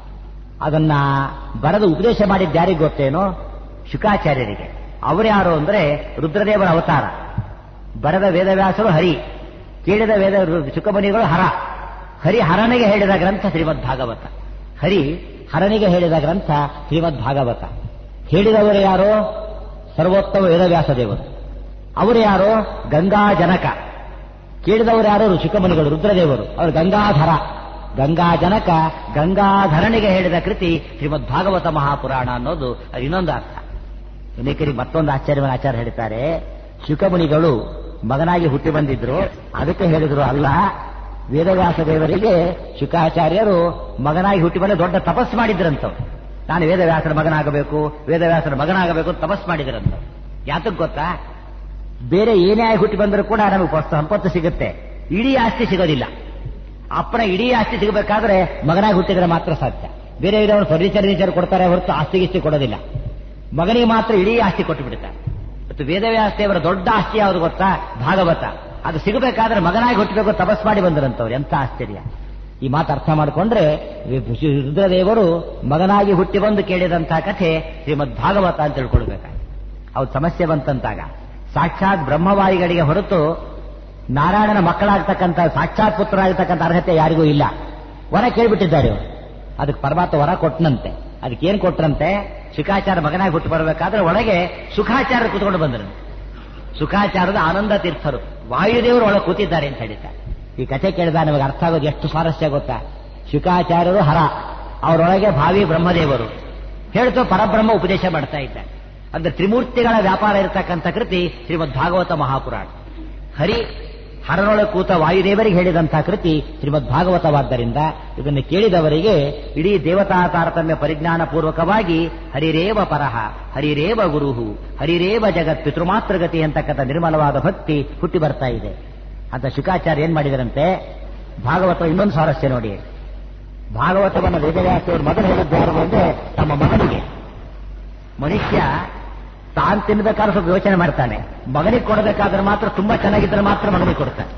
ಅದನ್ನ ಬರೆದು ಉಪದೇಶ ಮಾಡಿದ್ದು ಯಾರಿಗೆ ಗೊತ್ತೇನೋ ಶುಕಾಚಾರ್ಯರಿಗೆ ಅವರ್ಯಾರು ಅಂದ್ರೆ ರುದ್ರದೇವರ ಅವತಾರ ಬರೆದ ವೇದವ್ಯಾಸರು ಹರಿ ಕೇಳಿದ ವೇದ ಶುಕಮುನಿಗಳು ಹರ ಹರಿ ಹರನಿಗೆ ಹೇಳಿದ ಗ್ರಂಥ ಶ್ರೀಮದ್ ಭಾಗವತ ಹರಿ ಹರನಿಗೆ ಹೇಳಿದ ಗ್ರಂಥ ಶ್ರೀಮದ್ ಭಾಗವತ ಹೇಳಿದವರು ಯಾರು ಸರ್ವೋತ್ತಮ ವೇದವ್ಯಾಸ ದೇವರು ಅವರು ಯಾರು ಗಂಗಾ ಜನಕ ಕೇಳಿದವರು ಯಾರು ಶುಕಮುನಿಗಳು ರುದ್ರದೇವರು ಅವರು ಗಂಗಾಧರ ಗಂಗಾ ಜನಕ ಗಂಗಾಧರನಿಗೆ ಹೇಳಿದ ಕೃತಿ ಶ್ರೀಮದ್ ಭಾಗವತ ಮಹಾಪುರಾಣ ಅನ್ನೋದು ಅದು ಇನ್ನೊಂದು ಅರ್ಥ ಅನೇಕರಿಗೆ ಮತ್ತೊಂದು ಆಶ್ಚರ್ಯವನ್ನು ಆಚಾರ ಹೇಳ್ತಾರೆ ಶುಕಮುನಿಗಳು ಮಗನಾಗಿ ಹುಟ್ಟಿ ಬಂದಿದ್ರು ಅದಕ್ಕೆ ಹೇಳಿದ್ರು ಅಲ್ಲ ವೇದವ್ಯಾಸ ದೇವರಿಗೆ ಶುಕಾಚಾರ್ಯರು ಮಗನಾಗಿ ಹುಟ್ಟಿ ಬಂದ ದೊಡ್ಡ ತಪಸ್ಸು ಮಾಡಿದ್ರಂತವ್ರು ನಾನು ವೇದವ್ಯಾಸರ ಮಗನಾಗಬೇಕು ವೇದವ್ಯಾಸರ ಮಗನಾಗಬೇಕು ಅಂತ ತಪಸ್ಸು ಮಾಡಿದ್ರಂತ ಯಾತಕ್ ಗೊತ್ತಾ ಬೇರೆ ಏನೇ ಆಗಿ ಹುಟ್ಟಿ ಬಂದರೂ ಕೂಡ ನಮಗೆ ಹೊಸ ಸಂಪತ್ತು ಸಿಗುತ್ತೆ ಇಡೀ ಆಸ್ತಿ ಸಿಗೋದಿಲ್ಲ ಅಪ್ಪನ ಇಡೀ ಆಸ್ತಿ ಸಿಗಬೇಕಾದ್ರೆ ಮಗನಾಗಿ ಹುಟ್ಟಿದ್ರೆ ಮಾತ್ರ ಸಾಧ್ಯ ಬೇರೆ ಇರೋರು ಫರ್ನಿಚರ್ ಗಿರ್ನಿಚರ್ ಕೊಡ್ತಾರೆ ಹೊರತು ಆಸ್ತಿ ಗಿಸ್ತಿ ಕೊಡೋದಿಲ್ಲ ಮಗನಿಗೆ ಮಾತ್ರ ಇಡೀ ಆಸ್ತಿ ಕೊಟ್ಟು ಬಿಡ್ತಾರೆ ಮತ್ತು ವೇದವ್ಯಾಸದೇವರ ದೊಡ್ಡ ಆಸ್ತಿ ಯಾವುದು ಗೊತ್ತಾ ಭಾಗವತ ಅದು ಸಿಗಬೇಕಾದ್ರೆ ಮಗನಾಗಿ ಹುಟ್ಟಬೇಕು ತಪಸ್ ಮಾಡಿ ಬಂದರಂತವ್ರು ಎಂತ ಆಶ್ಚರ್ಯ ಈ ಮಾತು ಅರ್ಥ ಮಾಡಿಕೊಂಡ್ರೆ ರುದ್ರದೇವರು ಮಗನಾಗಿ ಹುಟ್ಟಿ ಬಂದು ಕೇಳಿದಂತಹ ಕಥೆ ಶ್ರೀಮದ್ ಭಾಗವತ ಅಂತ ತಿಳ್ಕೊಳ್ಬೇಕಾಗಿ ಅವ್ರ ಸಮಸ್ಯೆ ಬಂತಂತಾಗ ಸಾಕ್ಷಾತ್ ಬ್ರಹ್ಮವಾಯಿಗಳಿಗೆ ಹೊರತು ನಾರಾಯಣನ ಮಕ್ಕಳಾಗ್ತಕ್ಕಂಥ ಸಾಕ್ಷಾತ್ ಪುತ್ರರಾಗತಕ್ಕಂಥ ಅರ್ಹತೆ ಯಾರಿಗೂ ಇಲ್ಲ ವರ ಕೇಳ್ಬಿಟ್ಟಿದ್ದಾರೆ ಇವರು ಅದಕ್ಕೆ ಪರಮಾತ್ಮ ವರ ಕೊಟ್ಟನಂತೆ ಅದಕ್ಕೆ ಏನ್ ಕೊಟ್ರಂತೆ ಸುಖಾಚಾರ ಮಗನಾಗಿ ಹುಟ್ಟು ಬರಬೇಕಾದ್ರೆ ಒಳಗೆ ಸುಖಾಚಾರ ಕೂತ್ಕೊಂಡು ಬಂದರು ಸುಖಾಚಾರದ ಆನಂದ ತೀರ್ಥರು ವಾಯುದೇವರು ಒಳಗೆ ಕೂತಿದ್ದಾರೆ ಅಂತ ಹೇಳಿದ್ದಾರೆ ಈ ಕಥೆ ಕೇಳಿದ ನಮಗೆ ಅರ್ಥ ಆಗೋದು ಎಷ್ಟು ಸ್ವಾರಸ್ಯ ಗೊತ್ತಾ ಶುಕಾಚಾರ್ಯರು ಹರ ಅವರೊಳಗೆ ಭಾವಿ ಬ್ರಹ್ಮದೇವರು ಹೇಳ್ತು ಪರಬ್ರಹ್ಮ ಉಪದೇಶ ಮಾಡ್ತಾ ಇದ್ದಾರೆ ಅಂದ್ರೆ ತ್ರಿಮೂರ್ತಿಗಳ ವ್ಯಾಪಾರ ಇರತಕ್ಕಂಥ ಕೃತಿ ಶ್ರೀಮದ್ ಭಾಗವತ ಮಹಾಪುರಾಣ ಹರಿ ಹರನೊಳ ಕೂತ ವಾಯುದೇವರಿಗೆ ಹೇಳಿದಂತಹ ಕೃತಿ ಶ್ರೀಮದ್ ಭಾಗವತವಾದ್ದರಿಂದ ಇದನ್ನು ಕೇಳಿದವರಿಗೆ ಇಡೀ ದೇವತಾ ತಾರತಮ್ಯ ಪರಿಜ್ಞಾನ ಪೂರ್ವಕವಾಗಿ ಹರಿರೇವ ಪರಹ ಹರಿರೇವ ಗುರುಹು ಹರಿರೇವ ಜಗತ್ ಪಿತೃಮಾತೃಗತಿ ಅಂತಕ್ಕಂಥ ನಿರ್ಮಲವಾದ ಭಕ್ತಿ ಹುಟ್ಟಿ ಬರ್ತಾ ಇದೆ ಅಂತ ಶುಕಾಚಾರ್ಯ ಏನ್ ಮಾಡಿದರಂತೆ ಭಾಗವತ ಇನ್ನೊಂದು ಸ್ವಾರಸ್ಯ ನೋಡಿ ಭಾಗವತವನ್ನು ವೇದವ್ಯಾಸವರು ಮೊದಲು ಹೇಳಿದ್ದು ಯಾರು ಅಂದ್ರೆ ತಮ್ಮ ಮಗನಿಗೆ ಮನುಷ್ಯ ತಾನು ತಿನ್ಬೇಕಾದ್ರೆ ಸ್ವಲ್ಪ ಯೋಚನೆ ಮಾಡ್ತಾನೆ ಮಗನಿಗೆ ಕೊಡಬೇಕಾದ್ರೆ ಮಾತ್ರ ತುಂಬಾ ಚೆನ್ನಾಗಿದ್ರೆ ಮಾತ್ರ ಮಗನಿಗೆ ಕೊಡ್ತಾನೆ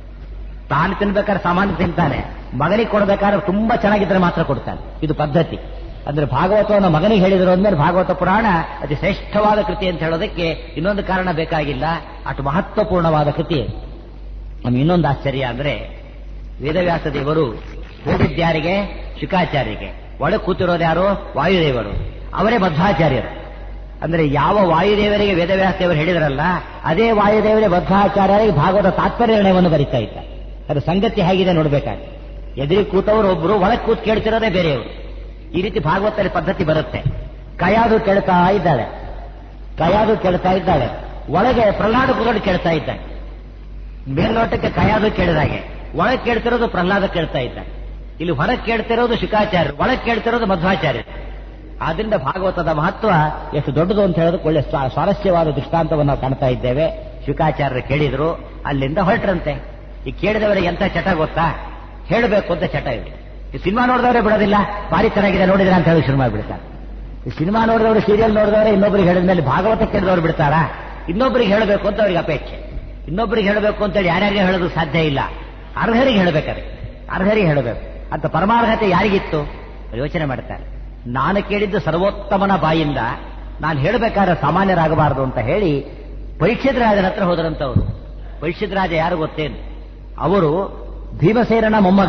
ತಾನು ತಿನ್ಬೇಕಾದ್ರೆ ಸಾಮಾನ್ಯ ತಿಂತಾನೆ ಮಗನಿಗೆ ಕೊಡಬೇಕಾದ್ರೆ ತುಂಬಾ ಚೆನ್ನಾಗಿದ್ರೆ ಮಾತ್ರ ಕೊಡ್ತಾನೆ ಇದು ಪದ್ಧತಿ ಅಂದ್ರೆ ಭಾಗವತವನ್ನು ಮಗನಿಗೆ ಹೇಳಿದ್ರು ಅಂದ್ಮೇಲೆ ಭಾಗವತ ಪುರಾಣ ಅತಿ ಶ್ರೇಷ್ಠವಾದ ಕೃತಿ ಅಂತ ಹೇಳೋದಕ್ಕೆ ಇನ್ನೊಂದು ಕಾರಣ ಬೇಕಾಗಿಲ್ಲ ಅಷ್ಟು ಮಹತ್ವಪೂರ್ಣವಾದ ಕೃತಿ ನಮ್ಗೆ ಇನ್ನೊಂದು ಆಶ್ಚರ್ಯ ಅಂದ್ರೆ ವೇದವ್ಯಾಸ ದೇವರು ಹೋಗಿದ್ಯಾರಿಗೆ ಶುಕಾಚಾರ್ಯರಿಗೆ ಒಳಗೆ ಕೂತಿರೋದು ಯಾರು ವಾಯುದೇವರು ಅವರೇ ಮಧ್ವಾಚಾರ್ಯರು ಅಂದ್ರೆ ಯಾವ ವಾಯುದೇವರಿಗೆ ವೇದವ್ಯಾಸ ದೇವರು ಹೇಳಿದ್ರಲ್ಲ ಅದೇ ವಾಯುದೇವರೇ ಮಧ್ವಾಚಾರ್ಯರಿಗೆ ಭಾಗವತ ತಾತ್ಪರ್ಯ ನಿರ್ಣಯವನ್ನು ಬರೀತಾ ಇದ್ದಾರೆ ಅದು ಸಂಗತಿ ಹೇಗಿದೆ ನೋಡ್ಬೇಕಾಗಿ ಎದುರಿ ಕೂತವರು ಒಬ್ಬರು ಒಳಗೆ ಕೂತ್ ಕೇಳ್ತಿರೋದೇ ಬೇರೆಯವರು ಈ ರೀತಿ ಭಾಗವತದಲ್ಲಿ ಪದ್ಧತಿ ಬರುತ್ತೆ ಕಯಾದು ಕೇಳ್ತಾ ಇದ್ದಾಳೆ ಕಯಾದು ಕೇಳ್ತಾ ಇದ್ದಾಳೆ ಒಳಗೆ ಪ್ರಹ್ಲಾದ ಕೂತ್ಕೊಂಡು ಕೇಳ್ತಾ ಇದ್ದಾಳೆ ಮೇಲ್ನೋಟಕ್ಕೆ ಕಯಾದು ಕೇಳಿದಾಗೆ ಒಳಗೆ ಕೇಳ್ತಿರೋದು ಪ್ರಹ್ಲಾದ ಕೇಳ್ತಾ ಇದ್ದ ಇಲ್ಲಿ ಹೊರಗೆ ಕೇಳ್ತಿರೋದು ಶುಕಾಚಾರ್ಯರು ಒಳಗೆ ಕೇಳ್ತಿರೋದು ಮಧ್ವಾಚಾರ್ಯರು ಆದ್ರಿಂದ ಭಾಗವತದ ಮಹತ್ವ ಎಷ್ಟು ದೊಡ್ಡದು ಅಂತ ಹೇಳೋದಕ್ಕೆ ಒಳ್ಳೆ ಸ್ವಾ- ಸ್ವಾರಸ್ಯವಾದ ದೃಷ್ಟಾಂತವನ್ನು ನಾವು ಕಾಣ್ತಾ ಇದ್ದೇವೆ ಶುಕಾಚಾರ್ಯರು ಕೇಳಿದ್ರು ಅಲ್ಲಿಂದ ಹೊರಟ್ರಂತೆ ಈ ಕೇಳಿದವರಿಗೆ ಎಂತ ಚಟ ಗೊತ್ತಾ ಹೇಳಬೇಕು ಅಂತ ಚಟ ಇದೆ ಈ ಸಿನಿಮಾ ನೋಡಿದವರೇ ಬಿಡೋದಿಲ್ಲ ಭಾರಿ ಚೆನ್ನಾಗಿದೆ ನೋಡಿದ್ರೆ ಅಂತ ಹೇಳಿ ಶುರು ಮಾಡಿಬಿಡ್ತಾರೆ ಈ ಸಿನಿಮಾ ನೋಡಿದವರು ಸೀರಿಯಲ್ ನೋಡಿದವರೇ ಇನ್ನೊಬ್ಬರಿಗೆ ಹೇಳಿದ ಮೇಲೆ ಭಾಗವತ ಕೇಳಿದವರು ಬಿಡ್ತಾರಾ ಇನ್ನೊಬ್ಬರಿಗೆ ಹೇಳಬೇಕು ಅಂತ ಅವ್ರಿಗೆ ಅಪೇಕ್ಷೆ ಇನ್ನೊಬ್ಬರಿಗೆ ಹೇಳಬೇಕು ಅಂತೇಳಿ ಯಾರ್ಯಾರಿಗೆ ಹೇಳೋದು ಸಾಧ್ಯ ಇಲ್ಲ ಅರ್ಹರಿಗೆ ಹೇಳಬೇಕಾದ್ರೆ ಅರ್ಹರಿಗೆ ಹೇಳಬೇಕು ಅಂತ ಪರಮಾರ್ಹತೆ ಯಾರಿಗಿತ್ತು ಯೋಚನೆ ಮಾಡ್ತಾರೆ ನಾನು ಕೇಳಿದ್ದು ಸರ್ವೋತ್ತಮನ ಬಾಯಿಂದ ನಾನು ಹೇಳಬೇಕಾದ್ರೆ ಸಾಮಾನ್ಯರಾಗಬಾರದು ಅಂತ ಹೇಳಿ ಪರೀಕ್ಷಿತ ರಾಜನ ಹತ್ರ ಹೋದರಂತವರು ಪರೀಕ್ಷಿತ ರಾಜ ಯಾರು ಗೊತ್ತೇನು ಅವರು ಭೀಮಸೇನನ ಮೊಮ್ಮಗ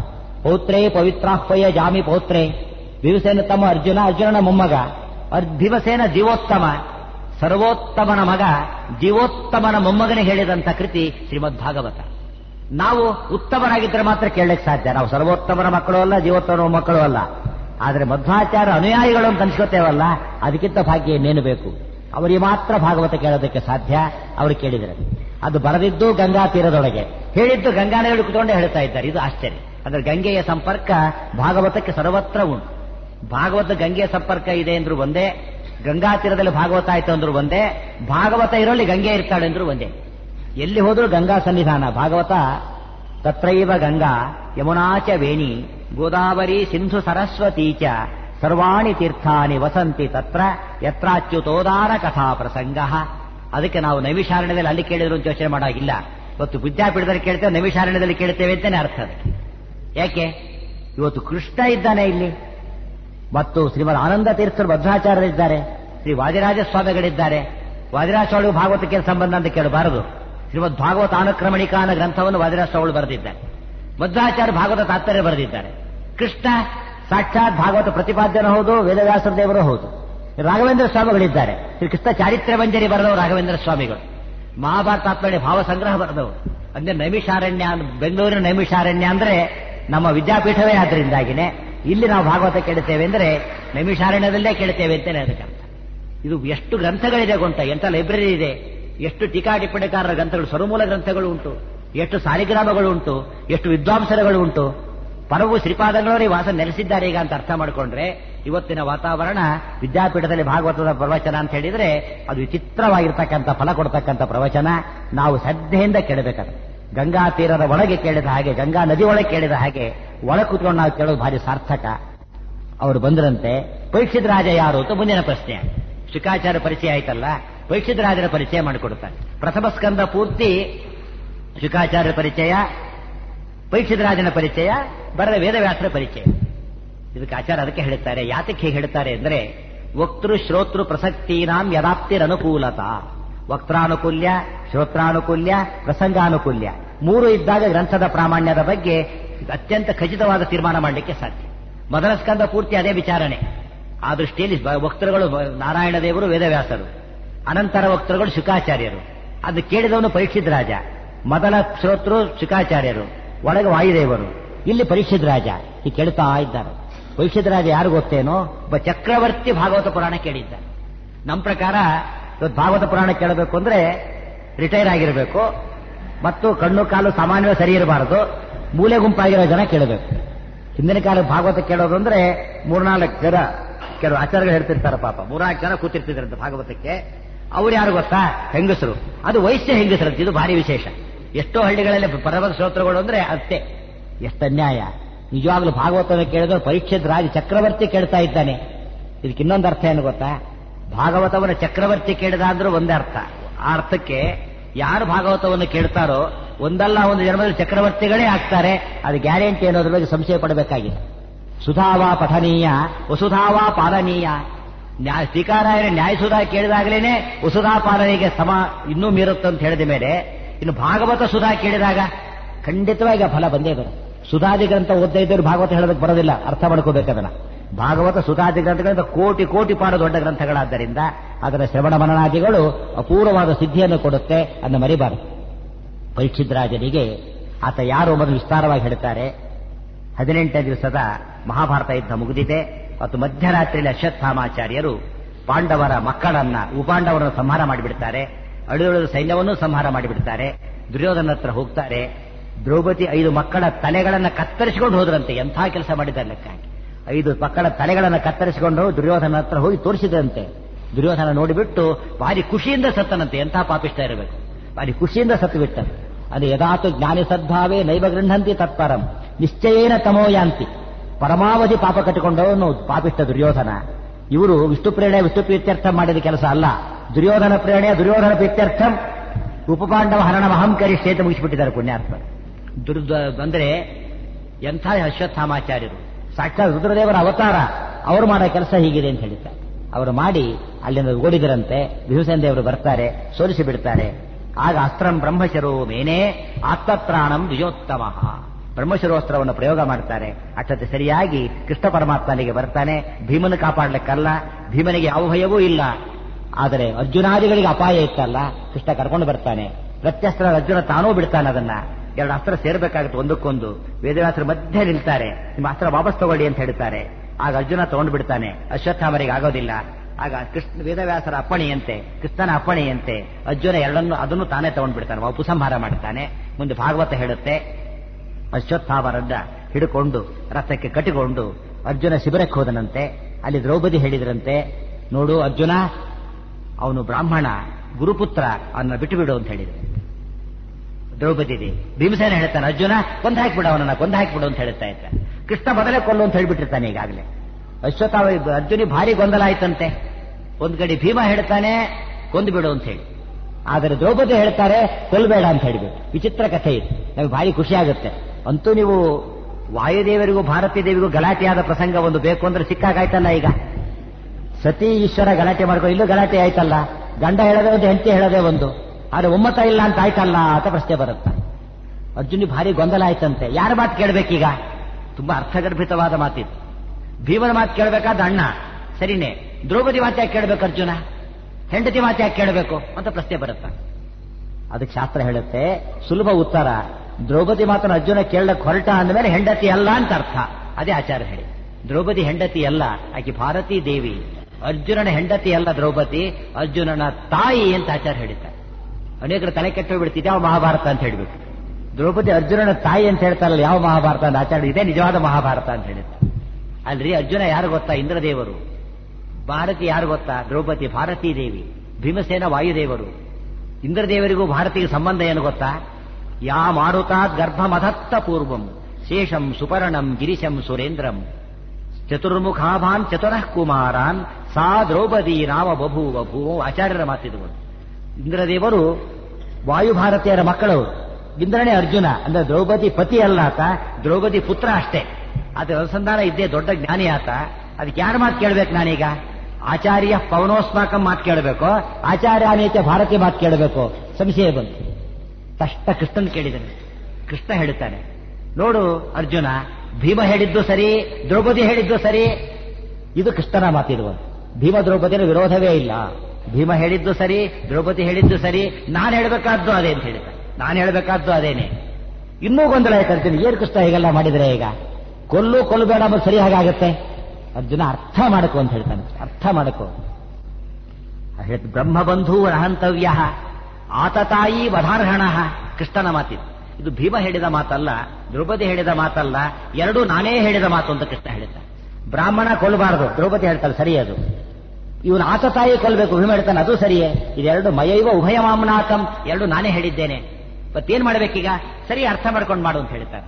ಪೌತ್ರೇ ಪವಿತ್ರಾಹ್ವಯ ಜಾಮಿ ಪೌತ್ರೇ ಭೀಮಸೇನ ತಮ್ಮ ಅರ್ಜುನ ಅರ್ಜುನನ ಮೊಮ್ಮಗ ಅರ್- ಭೀಮಸೇನ ಜೀವೋತ್ತಮ ಸರ್ವೋತ್ತಮನ ಮಗ ಜೀವೋತ್ತಮನ ಮೊಮ್ಮಗನಿಗೆ ಹೇಳಿದಂತ ಕೃತಿ ಶ್ರೀಮದ್ ಭಾಗವತ ನಾವು ಉತ್ತಮರಾಗಿದ್ದರೆ ಮಾತ್ರ ಕೇಳಲಿಕ್ಕೆ ಸಾಧ್ಯ ನಾವು ಸರ್ವೋತ್ತಮನ ಮಕ್ಕಳು ಅಲ್ಲ ಜೀವೋತ್ತಮನ ಮಕ್ಕಳು ಅಲ್ಲ ಆದರೆ ಮಧ್ವಾಚಾರ ಅನುಯಾಯಿಗಳು ಅಂತ ಅನ್ಸ್ಕೋತೇವಲ್ಲ ಅದಕ್ಕಿಂತ ಭಾಗ್ಯ ಇನ್ನೇನು ಬೇಕು ಅವರಿಗೆ ಮಾತ್ರ ಭಾಗವತ ಕೇಳೋದಕ್ಕೆ ಸಾಧ್ಯ ಅವರು ಕೇಳಿದರೆ ಅದು ಬರೆದಿದ್ದು ಗಂಗಾ ತೀರದೊಳಗೆ ಹೇಳಿದ್ದು ಗಂಗಾ ನದಿ ಕುತ್ಕೊಂಡೇ ಹೇಳ್ತಾ ಇದ್ದಾರೆ ಇದು ಆಶ್ಚರ್ಯ ಅಂದ್ರೆ ಗಂಗೆಯ ಸಂಪರ್ಕ ಭಾಗವತಕ್ಕೆ ಸರ್ವತ್ರ ಉಂಟು ಭಾಗವತ ಗಂಗೆಯ ಸಂಪರ್ಕ ಇದೆ ಅಂದ್ರು ಒಂದೇ ಗಂಗಾ ತೀರದಲ್ಲಿ ಭಾಗವತ ಆಯ್ತು ಅಂದ್ರು ಒಂದೇ ಭಾಗವತ ಇರೋಲ್ಲಿ ಗಂಗೆ ಇರ್ತಾಳೆ ಅಂದ್ರು ಒಂದೇ ಎಲ್ಲಿ ಹೋದ್ರೂ ಗಂಗಾ ಸನ್ನಿಧಾನ ಭಾಗವತ ತತ್ರೈವ ಗಂಗಾ ಯಮುನಾಚ ವೇಣಿ ಗೋದಾವರಿ ಸಿಂಧು ಸರಸ್ವತಿ ಚ ಸರ್ವಾಣಿ ತೀರ್ಥಾನಿ ವಸಂತಿ ತತ್ರ ಯತ್ರಾಚ್ಯುತೋದಾರ ಕಥಾ ಪ್ರಸಂಗ ಅದಕ್ಕೆ ನಾವು ನೈಮಿಷಾರಣ್ಯದಲ್ಲಿ ಅಲ್ಲಿ ಕೇಳಿದ್ರು ಅಂತ ಯೋಚನೆ ಮಾಡಾಗಿಲ್ಲ ಇವತ್ತು ವಿದ್ಯಾಪೀಠದಲ್ಲಿ ಕೇಳ್ತೇವೆ ನೈಮಿಷಾರಣ್ಯದಲ್ಲಿ ಕೇಳ್ತೇವೆ ಅಂತಾನೆ ಅರ್ಥ ಅದಕ್ಕೆ. ಯಾಕೆ ಇವತ್ತು ಕೃಷ್ಣ ಇದ್ದಾನೆ ಇಲ್ಲಿ ಮತ್ತು ಶ್ರೀಮದ್ ಆನಂದ ತೀರ್ಥರು ಭದ್ರಾಚಾರ್ಯರಿದ್ದಾರೆ ಶ್ರೀ ವಾದಿರಾಜ ಸ್ವಾಮಿಗಳಿದ್ದಾರೆ ವಾದಿರಾಜ ಸ್ವಾಮಿಗಳು ಭಾಗವತಕ್ಕೆ ಏನ್ ಸಂಬಂಧ ಅಂತ ಕೇಳಬಾರದು ಶ್ರೀಮದ್ ಭಾಗವತ ಅನುಕ್ರಮಣಿಕಾನ ಗ್ರಂಥವನ್ನು ವಾದಿರಾಜ ಸ್ವಾಮಿಗಳು ಬರೆದಿದ್ದಾರೆ ಮಧ್ವಾಚಾರ್ಯ ಭಾಗವತ ತಾತ್ಪರ್ಯ ಬರೆದಿದ್ದಾರೆ ಕೃಷ್ಣ ಸಾಕ್ಷಾತ್ ಭಾಗವತ ಪ್ರತಿಪಾದ್ಯನ ಹೌದು ವೇದವ್ಯಾಸರ ದೇವರು ಹೌದು ರಾಘವೇಂದ್ರ ಸ್ವಾಮಿಗಳಿದ್ದಾರೆ ಶ್ರೀ ಕೃಷ್ಣ ಚಾರಿತ್ರ್ಯ ಮಂಜರಿ ಬರೆದವರು ರಾಘವೇಂದ್ರ ಸ್ವಾಮಿಗಳು ಮಹಾಭಾರತ ತಾತ್ಪರ್ಯ ಭಾವ ಸಂಗ್ರಹ ಬರೆದವರು ಅಂದ್ರೆ ನೈಮಿಷಾರಣ್ಯ ಅಂದ್- ಬೆಂಗಳೂರಿನ ನೈಮಿಷಾರಣ್ಯ ಅಂದ್ರೆ ನಮ್ಮ ವಿದ್ಯಾಪೀಠವೇ ಆದ್ರಿಂದಾಗಿನೇ ಇಲ್ಲಿ ನಾವು ಭಾಗವತ ಕೇಳುತ್ತೇವೆ ಅಂದ್ರೆ ನೈಮಿಷಾರಣ್ಯದಲ್ಲೇ ಕೇಳುತ್ತೇವೆ ಅಂತಾನೆ ಅದಕ್ಕೆ ಅರ್ಥ ಇದು ಎಷ್ಟು ಗ್ರಂಥಗಳಿದೆ ಗೊತ್ತಾ ಎಂತ ಲೈಬ್ರರಿ ಇದೆ ಎಷ್ಟು ಟೀಕಾ ಟಿಪ್ಪಣಿಕಾರರ ಗ್ರಂಥಗಳು ಸ್ವರಮೂಲ ಗ್ರಂಥಗಳು ಉಂಟು ಎಷ್ಟು ಸಾಲಿಗ್ರಾಮಗಳು ಉಂಟು ಎಷ್ಟು ವಿದ್ವಾಂಸರುಗಳು ಉಂಟು ಪರವು ಶ್ರೀಪಾದಂಗಳವರೇ ವಾಸ ನೆಲೆಸಿದ್ದಾರೆ ಈಗ ಅಂತ ಅರ್ಥ ಮಾಡಿಕೊಂಡ್ರೆ ಇವತ್ತಿನ ವಾತಾವರಣ ವಿದ್ಯಾಪೀಠದಲ್ಲಿ ಭಾಗವತದ ಪ್ರವಚನ ಅಂತ ಹೇಳಿದ್ರೆ ಅದು ವಿಚಿತ್ರವಾಗಿರ್ತಕ್ಕಂಥ ಫಲ ಕೊಡ್ತಕ್ಕಂಥ ಪ್ರವಚನ ನಾವು ಶ್ರದ್ಧೆಯಿಂದ ಕೇಳಬೇಕಾದ್ರೆ ಗಂಗಾ ತೀರದ ಒಳಗೆ ಕೇಳಿದ ಹಾಗೆ ಗಂಗಾ ನದಿ ಒಳಗೆ ಕೇಳಿದ ಹಾಗೆ ಒಳ ಕೂತ್ಕೊಂಡು ನಾವು ಕೇಳೋದು ಭಾರಿ ಸಾರ್ಥಕ ಅವರು ಬಂದ್ರಂತೆ ಪರೀಕ್ಷಿತ ರಾಜ ಯಾರು ಅಂತ ಮುಂದಿನ ಪ್ರಶ್ನೆ ಶುಕಾಚಾರ್ಯ ಪರಿಚಯ ಆಯ್ತಲ್ಲ ಪರೀಕ್ಷಿತ ರಾಜರ ಪರಿಚಯ ಮಾಡಿಕೊಡ್ತಾರೆ ಪ್ರಥಮ ಸ್ಕಂದ ಪೂರ್ತಿ ಶುಕಾಚಾರ್ಯ ಪರಿಚಯ ಪರೀಕ್ಷಿತ ರಾಜನ ಪರಿಚಯ ಬರದ ವೇದವ್ಯಾಸರ ಪರಿಚಯ ಇದಕ್ಕೆ ಆಚಾರ ಅದಕ್ಕೆ ಹೇಳುತ್ತಾರೆ ಯಾತಕ್ಕೆ ಹೀಗೆ ಹೇಳ್ತಾರೆ ಅಂದ್ರೆ ವಕ್ತೃ ಶ್ರೋತೃ ಪ್ರಸಕ್ತೀನಾಂ ಯದಾಪ್ತಿರನುಕೂಲತ ವಕ್ತಾನುಕೂಲ್ಯ ಶ್ರೋತ್ರಾನುಕೂಲ್ಯ ಪ್ರಸಂಗಾನುಕೂಲ್ಯ ಮೂರು ಇದ್ದಾಗ ಗ್ರಂಥದ ಪ್ರಾಮಾಣ್ಯದ ಬಗ್ಗೆ ಅತ್ಯಂತ ಖಚಿತವಾದ ತೀರ್ಮಾನ ಮಾಡಲಿಕ್ಕೆ ಸಾಧ್ಯ ಮೊದಲ ಸ್ಕಂದ ಪೂರ್ತಿ ಅದೇ ವಿಚಾರಣೆ ಆ ದೃಷ್ಟಿಯಲ್ಲಿ ವಕ್ತೃಗಳು ನಾರಾಯಣ ದೇವರು ವೇದವ್ಯಾಸರು ಅನಂತರ ವಕ್ತೃಗಳು ಶುಕಾಚಾರ್ಯರು ಅದು ಕೇಳಿದವನು ಪರೀಕ್ಷಿತ ರಾಜ ಮೊದಲ ಶ್ರೋತೃ ಶುಕಾಚಾರ್ಯರು ಒಳಗೆ ವಾಯುದೇವರು ಇಲ್ಲಿ ಪರೀಕ್ಷಿತ ರಾಜ ಈ ಕೇಳ್ತಾ ಇದ್ದಾರೆ ಪರೀಕ್ಷಿತ ರಾಜ ಯಾರು ಗೊತ್ತೇನೋ ಒಬ್ಬ ಚಕ್ರವರ್ತಿ ಭಾಗವತ ಪುರಾಣ ಕೇಳಿದ್ದಾರೆ ನಮ್ಮ ಪ್ರಕಾರ ಇವತ್ತು ಭಾಗವತ ಪುರಾಣ ಕೇಳಬೇಕು ಅಂದ್ರೆ ರಿಟೈರ್ ಆಗಿರಬೇಕು ಮತ್ತು ಕಣ್ಣು ಕಾಲು ಸಾಮಾನ್ಯವಾಗಿ ಸರಿ ಇರಬಾರದು ಮೂಲೆ ಗುಂಪಾಗಿರೋ ಜನ ಕೇಳಬೇಕು ಹಿಂದಿನ ಕಾಲ ಭಾಗವತ ಕೇಳೋದು ಅಂದ್ರೆ ಮೂರ್ನಾಲ್ಕು ಜನ ಕೆಲವು ಆಚಾರ್ಯಗಳು ಹೇಳ್ತಿರ್ತಾರೆ ಪಾಪ ಮೂರ್ನಾಲ್ಕು ಜನ ಕೂತಿರ್ತಿದ್ರಂತೆ ಭಾಗವತಕ್ಕೆ ಅವ್ರು ಯಾರು ಗೊತ್ತಾ ಹೆಂಗಸರು ಅದು ವೈಶ್ಯ ಹೆಂಗಸರಂತೆ ಇದು ಭಾರಿ ವಿಶೇಷ ಎಷ್ಟೋ ಹಳ್ಳಿಗಳಲ್ಲಿ ಪರ್ವತ ಶ್ರೋತ್ರಗಳು ಅಂದ್ರೆ ಅಷ್ಟೇ ಎಷ್ಟು ಅನ್ಯಾಯ ನಿಜವಾಗ್ಲೂ ಭಾಗವತನ ಕೇಳಿದ್ರೆ ಪರೀಕ್ಷಿತ ರಾಜ ಚಕ್ರವರ್ತಿ ಕೇಳ್ತಾ ಇದ್ದಾನೆ ಇದಕ್ಕೆ ಇನ್ನೊಂದು ಅರ್ಥ ಏನು ಗೊತ್ತಾ ಭಾಗವತವನ್ನ ಚಕ್ರವರ್ತಿ ಕೇಳಿದ ಅಂದ್ರೂ ಒಂದೇ ಅರ್ಥ ಆ ಅರ್ಥಕ್ಕೆ ಯಾರು ಭಾಗವತವನ್ನು ಕೇಳ್ತಾರೋ ಒಂದಲ್ಲ ಒಂದು ಜನ್ಮದಲ್ಲಿ ಚಕ್ರವರ್ತಿಗಳೇ ಆಗ್ತಾರೆ ಅದು ಗ್ಯಾರಂಟಿ ಅನ್ನೋದ್ರ ಬಗ್ಗೆ ಸಂಶಯ ಪಡಬೇಕಾಗಿದೆ ಸುಧಾವಾ ಪಠನೀಯ ವಸುಧಾವಾ ಪಾಲನೀಯ ನ್ಯಾಯ ಶ್ರೀಕಾರಾಯಣ ನ್ಯಾಯಸುಧಾ ಕೇಳಿದಾಗಲೇನೆ ವಸುಧಾ ಪಾಲನೆಗೆ ಸಮ ಇನ್ನೂ ಮೀರುತ್ತೆ ಅಂತ ಹೇಳಿದ ಮೇಲೆ ಇನ್ನು ಭಾಗವತ ಸುಧಾ ಕೇಳಿದಾಗ ಖಂಡಿತವಾಗಿ ಆ ಫಲ ಬಂದೇ ಬರುತ್ತೆ ಸುಧಾದಿ ಗ್ರಂಥ ಓದ್ತಾ ಇದ್ದವರು ಭಾಗವತ ಹೇಳೋದಕ್ಕೆ ಬರೋದಿಲ್ಲ ಅರ್ಥ ಮಾಡ್ಕೋಬೇಕು ಅದನ್ನ ಭಾಗವತ ಸುಧಾದಿ ಗ್ರಂಥಗಳಿಂದ ಕೋಟಿ ಕೋಟಿ ಪಾಡು ದೊಡ್ಡ ಗ್ರಂಥಗಳಾದ್ದರಿಂದ ಅದರ ಶ್ರವಣ ಮನನಾದಿಗಳು ಅಪೂರ್ವವಾದ ಸಿದ್ಧಿಯನ್ನು ಕೊಡುತ್ತೆ ಅದನ್ನು ಮರಿಬಾರದು ಪರೀಕ್ಷಿತ್ ರಾಜನಿಗೆ ಆತ ಯಾರು ಮೊದಲು ವಿಸ್ತಾರವಾಗಿ ಹೇಳ್ತಾರೆ ಹದಿನೆಂಟನೇ ದಿವಸದ ಮಹಾಭಾರತ ಯುದ್ಧ ಮುಗಿದಿದೆ ಮತ್ತು ಮಧ್ಯರಾತ್ರಿಯಲ್ಲಿ ಅಶ್ವತ್ಥಾಮಾಚಾರ್ಯರು ಪಾಂಡವರ ಮಕ್ಕಳನ್ನ ಉಪಾಂಡವರನ್ನು ಸಂಹಾರ ಮಾಡಿಬಿಡ್ತಾರೆ ಅಳಿದುಳಿದ ಸೈನ್ಯವನ್ನು ಸಂಹಾರ ಮಾಡಿಬಿಡ್ತಾರೆ ದುರ್ಯೋಧನ ಹತ್ರ ಹೋಗ್ತಾರೆ ದ್ರೌಪದಿ ಐದು ಮಕ್ಕಳ ತಲೆಗಳನ್ನ ಕತ್ತರಿಸಿಕೊಂಡು ಹೋದ್ರಂತೆ ಎಂಥ ಕೆಲಸ ಮಾಡಿದ್ದಾರೆ ಲೆಕ್ಕ ಹಾಕಿ ಐದು ಮಕ್ಕಳ ತಲೆಗಳನ್ನ ಕತ್ತರಿಸಿಕೊಂಡು ದುರ್ಯೋಧನ ಹತ್ರ ಹೋಗಿ ತೋರಿಸಿದ್ರಂತೆ ದುರ್ಯೋಧನ ನೋಡಿಬಿಟ್ಟು ಭಾರಿ ಖುಷಿಯಿಂದ ಸತ್ತನಂತೆ ಎಂಥ ಪಾಪಿಷ್ಟ ಇರಬೇಕು ಭಾರಿ ಖುಷಿಯಿಂದ ಸತ್ತು ಬಿಟ್ಟನು ಅದು ಯದಾತು ಜ್ಞಾನಿ ಸದ್ಭಾವೇ ನೈವ ಗೃಹಂತಿ ತತ್ಪರಂ ನಿಶ್ಚಯೇನ ತಮೋಯಾಂತಿ ಪರಮಾವಧಿ ಪಾಪ ಕಟ್ಟಿಕೊಂಡವನು ಪಾಪಿಷ್ಟ ದುರ್ಯೋಧನ ಇವರು ವಿಷ್ಣು ಪ್ರೇರಣೆ ವಿಷ್ಣು ಪ್ರೀತ್ಯರ್ಥ ಮಾಡಿದ ಕೆಲಸ ಅಲ್ಲ ದುರ್ಯೋಧನ ಪ್ರೇರಣೆ ದುರ್ಯೋಧನ ಪ್ರೀತ್ಯರ್ಥಂ ಉಪಪಾಂಡವ ಹರಣ ಅಹಂಕರಿಷ್ಠೆ ಅಂತ ಮುಗಿಸಿಬಿಟ್ಟಿದ್ದಾರೆ ಪುಣ್ಯಾತ್ಮ ದುರ್ದ ಅಂದ್ರೆ ಎಂಥ ಅಶ್ವತ್ಥಾಮಾಚಾರ್ಯರು ಸಾಕ್ಷಾತ್ ರುದ್ರದೇವರ ಅವತಾರ ಅವರು ಮಾಡೋ ಕೆಲಸ ಹೀಗಿದೆ ಅಂತ ಹೇಳಿದ್ದಾರೆ ಅವರು ಮಾಡಿ ಅಲ್ಲಿಂದ ಓಡಿದರಂತೆ ಭೀಮಸೇನ ದೇವರು ಬರ್ತಾರೆ ಸೋಲಿಸಿ ಬಿಡ್ತಾರೆ ಆಗ ಅಸ್ತ್ರಂ ಬ್ರಹ್ಮಶರೋ ಮೇನೆ ಆತ್ಮತ್ರಾಣಂ ದ್ವಿಜೋತ್ತಮ ಬ್ರಹ್ಮಶಿರೋಸ್ತ್ರವನ್ನು ಪ್ರಯೋಗ ಮಾಡ್ತಾರೆ ಅಷ್ಟೊತ್ತೆ ಸರಿಯಾಗಿ ಕೃಷ್ಣ ಪರಮಾತ್ಮನಿಗೆ ಬರ್ತಾನೆ ಭೀಮನ ಕಾಪಾಡ್ಲಿಕ್ಕಲ್ಲ ಭೀಮನಿಗೆ ಯಾವ ಭಯವೂ ಇಲ್ಲ ಆದರೆ ಅರ್ಜುನಾದಿಗಳಿಗೆ ಅಪಾಯ ಇತ್ತಲ್ಲ ಕೃಷ್ಣ ಕರ್ಕೊಂಡು ಬರ್ತಾನೆ ಪ್ರತ್ಯಸ್ತ್ರ ಅರ್ಜುನ ತಾನೂ ಬಿಡ್ತಾನೆ ಅದನ್ನ ಎರಡು ಅಸ್ತ್ರ ಸೇರ್ಬೇಕಾಗುತ್ತೆ ಒಂದಕ್ಕೊಂದು ವೇದವ್ಯಾಸರ ಮಧ್ಯೆ ನಿಲ್ತಾರೆ ನಿಮ್ಮ ಅಸ್ತ್ರ ವಾಪಸ್ ತಗೊಳ್ಳಿ ಅಂತ ಹೇಳ್ತಾರೆ ಆಗ ಅರ್ಜುನ ತಗೊಂಡು ಬಿಡ್ತಾನೆ ಅಶ್ವತ್ಥಾಮರಿಗೆ ಆಗೋದಿಲ್ಲ ಆಗ ಕೃಷ್ಣ ವೇದವ್ಯಾಸರ ಅಪ್ಪಣೆಯಂತೆ ಕೃಷ್ಣನ ಅಪ್ಪಣೆಯಂತೆ ಅರ್ಜುನ ಎರಡನ್ನು ಅದನ್ನು ತಾನೇ ತಗೊಂಡು ಬಿಡ್ತಾನೆ ಉಪಸಂಹಾರ ಮಾಡ್ತಾನೆ ಮುಂದೆ ಭಾಗವತ ಹೇಳುತ್ತೆ ಅಶ್ವತ್ಥಾಮರನ್ನ ಹಿಡ್ಕೊಂಡು ರಥಕ್ಕೆ ಕಟ್ಟಿಕೊಂಡು ಅರ್ಜುನ ಶಿಬಿರಕ್ಕೆ ಹೋದನಂತೆ ಅಲ್ಲಿ ದ್ರೌಪದಿ ಹೇಳಿದ್ರಂತೆ ನೋಡು ಅರ್ಜುನ ಅವನು ಬ್ರಾಹ್ಮಣ ಗುರುಪುತ್ರ ಅವನ್ನ ಬಿಟ್ಟು ಬಿಡು ಅಂತ ಹೇಳಿದ್ರು ದ್ರೌಪದಿ ಭೀಮಸೇನ ಹೇಳ್ತಾನೆ ಅರ್ಜುನ ಕೊಂದು ಹಾಕಿಬಿಡು ಅವನನ್ನ ಕೊಂದು ಹಾಕಿಬಿಡು ಅಂತ ಹೇಳ್ತಾ ಇದ್ದ ಕೃಷ್ಣ ಮೊದಲೇ ಕೊಲ್ಲು ಅಂತ ಹೇಳ್ಬಿಟ್ಟಿರ್ತಾನೆ ಈಗಾಗಲೇ ಅಶ್ವತ್ಥ ಅರ್ಜುನಿ ಭಾರಿ ಗೊಂದಲ ಆಯ್ತಂತೆ ಒಂದ್ ಕಡೆ ಭೀಮ ಹೇಳ್ತಾನೆ ಕೊಂದು ಬಿಡು ಅಂತ ಹೇಳಿ ಆದರೆ ದ್ರೌಪದಿ ಹೇಳ್ತಾರೆ ಕೊಲ್ಬೇಡ ಅಂತ ಹೇಳಿಬಿಟ್ಟು ವಿಚಿತ್ರ ಕಥೆ ಇದು ನಮಗೆ ಭಾರಿ ಖುಷಿ ಆಗುತ್ತೆ ಅಂತೂ ನೀವು ವಾಯುದೇವರಿಗೂ ಭಾರತೀ ದೇವಿಗೂ ಗಲಾಟೆಯಾದ ಪ್ರಸಂಗ ಒಂದು ಬೇಕು ಅಂದ್ರೆ ಸಿಕ್ಕಾಗಾಯ್ತಲ್ಲ ಈಗ ಸತಿ ಈಶ್ವರ ಗಲಾಟೆ ಮಾಡ್ಕೊಂಡು ಇಲ್ಲೂ ಗಲಾಟೆ ಆಯ್ತಲ್ಲ ಗಂಡ ಹೇಳದೆ ಒಂದು ಹೆಂಡತಿ ಹೇಳದೆ ಒಂದು ಆದ್ರೆ ಒಮ್ಮತ ಇಲ್ಲ ಅಂತ ಆಯ್ತಲ್ಲ ಅಂತ ಪ್ರಶ್ನೆ ಬರುತ್ತೆ ಅರ್ಜುನಿ ಭಾರಿ ಗೊಂದಲ ಆಯ್ತಂತೆ ಯಾರ ಮಾತು ಕೇಳಬೇಕೀಗ ತುಂಬಾ ಅರ್ಥಗರ್ಭಿತವಾದ ಮಾತಿತ್ತು ಭೀಮನ ಮಾತು ಕೇಳಬೇಕಾದ ಅಣ್ಣ ಸರಿನೇ ದ್ರೌಪದಿ ಮಾತು ಯಾಕೆ ಕೇಳಬೇಕು ಅರ್ಜುನ ಹೆಂಡತಿ ಮಾತು ಯಾಕೆ ಕೇಳಬೇಕು ಅಂತ ಪ್ರಶ್ನೆ ಬರುತ್ತೆ ಅದಕ್ಕೆ ಶಾಸ್ತ್ರ ಹೇಳುತ್ತೆ ಸುಲಭ ಉತ್ತರ ದ್ರೌಪದಿ ಮಾತನ್ನು ಅರ್ಜುನ ಕೇಳಕ್ ಹೊರಟ ಅಂದಮೇಲೆ ಹೆಂಡತಿ ಅಲ್ಲ ಅಂತ ಅರ್ಥ ಅದೇ ಆಚಾರ ಹೇಳಿ ದ್ರೌಪದಿ ಹೆಂಡತಿ ಅಲ್ಲ ಆಕೆ ಭಾರತೀ ದೇವಿ ಅರ್ಜುನನ ಹೆಂಡತಿ ಅಲ್ಲ ದ್ರೌಪದಿ ಅರ್ಜುನನ ತಾಯಿ ಅಂತ ಆಚಾರ ಹೇಳಿದ್ದಾರೆ ಅನೇಕರು ತಲೆ ಕೆಟ್ಟು ಬಿಡ್ತಿದ್ದೆ ಅವ ಮಹಾಭಾರತ ಅಂತ ಹೇಳ್ಬಿಟ್ಟು ದ್ರೌಪದಿ ಅರ್ಜುನನ ತಾಯಿ ಅಂತ ಹೇಳ್ತಾರಲ್ಲ ಯಾವ ಮಹಾಭಾರತ ಅಂತ ಆಚಾರ್ಯ ಇದೇ ನಿಜವಾದ ಮಹಾಭಾರತ ಅಂತ ಹೇಳಿದ್ದಾರೆ ಅಲ್ರಿ ಅರ್ಜುನ ಯಾರು ಗೊತ್ತಾ ಇಂದ್ರದೇವರು ಭಾರತಿ ಯಾರು ಗೊತ್ತಾ ದ್ರೌಪದಿ ಭಾರತೀ ದೇವಿ ಭೀಮಸೇನ ವಾಯುದೇವರು ಇಂದ್ರದೇವರಿಗೂ ಭಾರತಿಗೆ ಸಂಬಂಧ ಏನು ಗೊತ್ತಾ ಯಾ ಮಾರುತಾತ್ ಗರ್ಭಮಧತ್ತ ಪೂರ್ವಂ ಶೇಷಂ ಸುಪರ್ಣಂ ಗಿರಿಶಂ ಸುರೇಂದ್ರಂ ಚತುರ್ಮುಖಾಭಾನ್ ಚತುರಃ ಕುಮಾರಾನ್ ಸಾ ದ್ರೌಪದಿ ನಾಮ ಬಭೂವ ಭೂವ ಆಚಾರ್ಯರ ಮಾತಿದುಗಳು ಇಂದ್ರದೇವರು ವಾಯುಭಾರತೀಯರ ಮಕ್ಕಳವರು ಇಂದ್ರನೇ ಅರ್ಜುನ ಅಂದ್ರೆ ದ್ರೌಪದಿ ಪತಿ ಅಲ್ಲ ಆತ ದ್ರೌಪದಿ ಪುತ್ರ ಅಷ್ಟೇ ಅದ್ರ ಅನುಸಂಧಾನ ಇದ್ದೇ ದೊಡ್ಡ ಜ್ಞಾನಿ ಆತ ಅದಕ್ಕೆ ಯಾರ ಮಾತು ಕೇಳ್ಬೇಕು ನಾನೀಗ ಆಚಾರ್ಯ ಪವನೋಸ್ಮಾಕಂ ಮಾತು ಕೇಳಬೇಕು ಆಚಾರ್ಯ ಅನೇಕ ಭಾರತೀಯ ಮಾತು ಕೇಳಬೇಕು ಸಂಶಯ ಬಂತು ತಷ್ಟ ಕೃಷ್ಣನ್ ಕೇಳಿದನು ಕೃಷ್ಣ ಹೇಳುತ್ತಾನೆ ನೋಡು ಅರ್ಜುನ ಭೀಮ ಹೇಳಿದ್ದು ಸರಿ ದ್ರೌಪದಿ ಹೇಳಿದ್ದು ಸರಿ ಇದು ಕೃಷ್ಣನ ಮಾತಿರುವ ಭೀಮ ದ್ರೌಪದಿಯ ವಿರೋಧವೇ ಇಲ್ಲ ಭೀಮ ಹೇಳಿದ್ದು ಸರಿ ದ್ರೌಪದಿ ಹೇಳಿದ್ದು ಸರಿ ನಾನು ಹೇಳಬೇಕಾದ್ದು ಅದೇ ಅಂತ ಹೇಳಿದ ನಾನು ಹೇಳಬೇಕಾದ್ದು ಅದೇನೆ ಇನ್ನೂ ಗೊಂದಲ ಆಯ್ತು ಏನ್ ಕೃಷ್ಣ ಹೀಗೆಲ್ಲ ಮಾಡಿದ್ರೆ ಈಗ ಕೊಲ್ಲು ಕೊಲ್ಲಬೇಡ ಅಂಬುದು ಸರಿ ಹಾಗಾಗತ್ತೆ ಅರ್ಜುನ ಅರ್ಥ ಮಾಡಕು ಅಂತ ಹೇಳ್ತಾನೆ ಅರ್ಥ ಮಾಡಕು ಬ್ರಹ್ಮಬಂಧು ರಹಂತವ್ಯ ಆತತಾಯಿ ವಧಾರ್ಹಣ ಕೃಷ್ಣನ ಮಾತಿದು ಇದು ಭೀಮ ಹೇಳಿದ ಮಾತಲ್ಲ ದ್ರೌಪದಿ ಹೇಳಿದ ಮಾತಲ್ಲ ಎರಡೂ ನಾನೇ ಹೇಳಿದ ಮಾತು ಅಂತ ಕೃಷ್ಣ ಹೇಳಿದ್ದ ಬ್ರಾಹ್ಮಣ ಕೊಲ್ಲಬಾರದು ದ್ರೌಪದಿ ಹೇಳ್ತಾಳೆ ಸರಿ ಅದು ಇವನು ಆತತಾಯಿ ಕೊಲ್ಲಬೇಕು ಭೀಮ ಹೇಳ್ತಾನೆ ಅದು ಸರಿಯೇ ಇದೆರಡು ಮಯೈವ ಉಭಯ ಮಾಮನಾಕಂ ಎರಡು ನಾನೇ ಹೇಳಿದ್ದೇನೆ ಮತ್ತೇನ್ ಮಾಡ್ಬೇಕೀಗ ಸರಿ ಅರ್ಥ ಮಾಡ್ಕೊಂಡು ಮಾಡು ಅಂತ ಹೇಳ್ತಾನೆ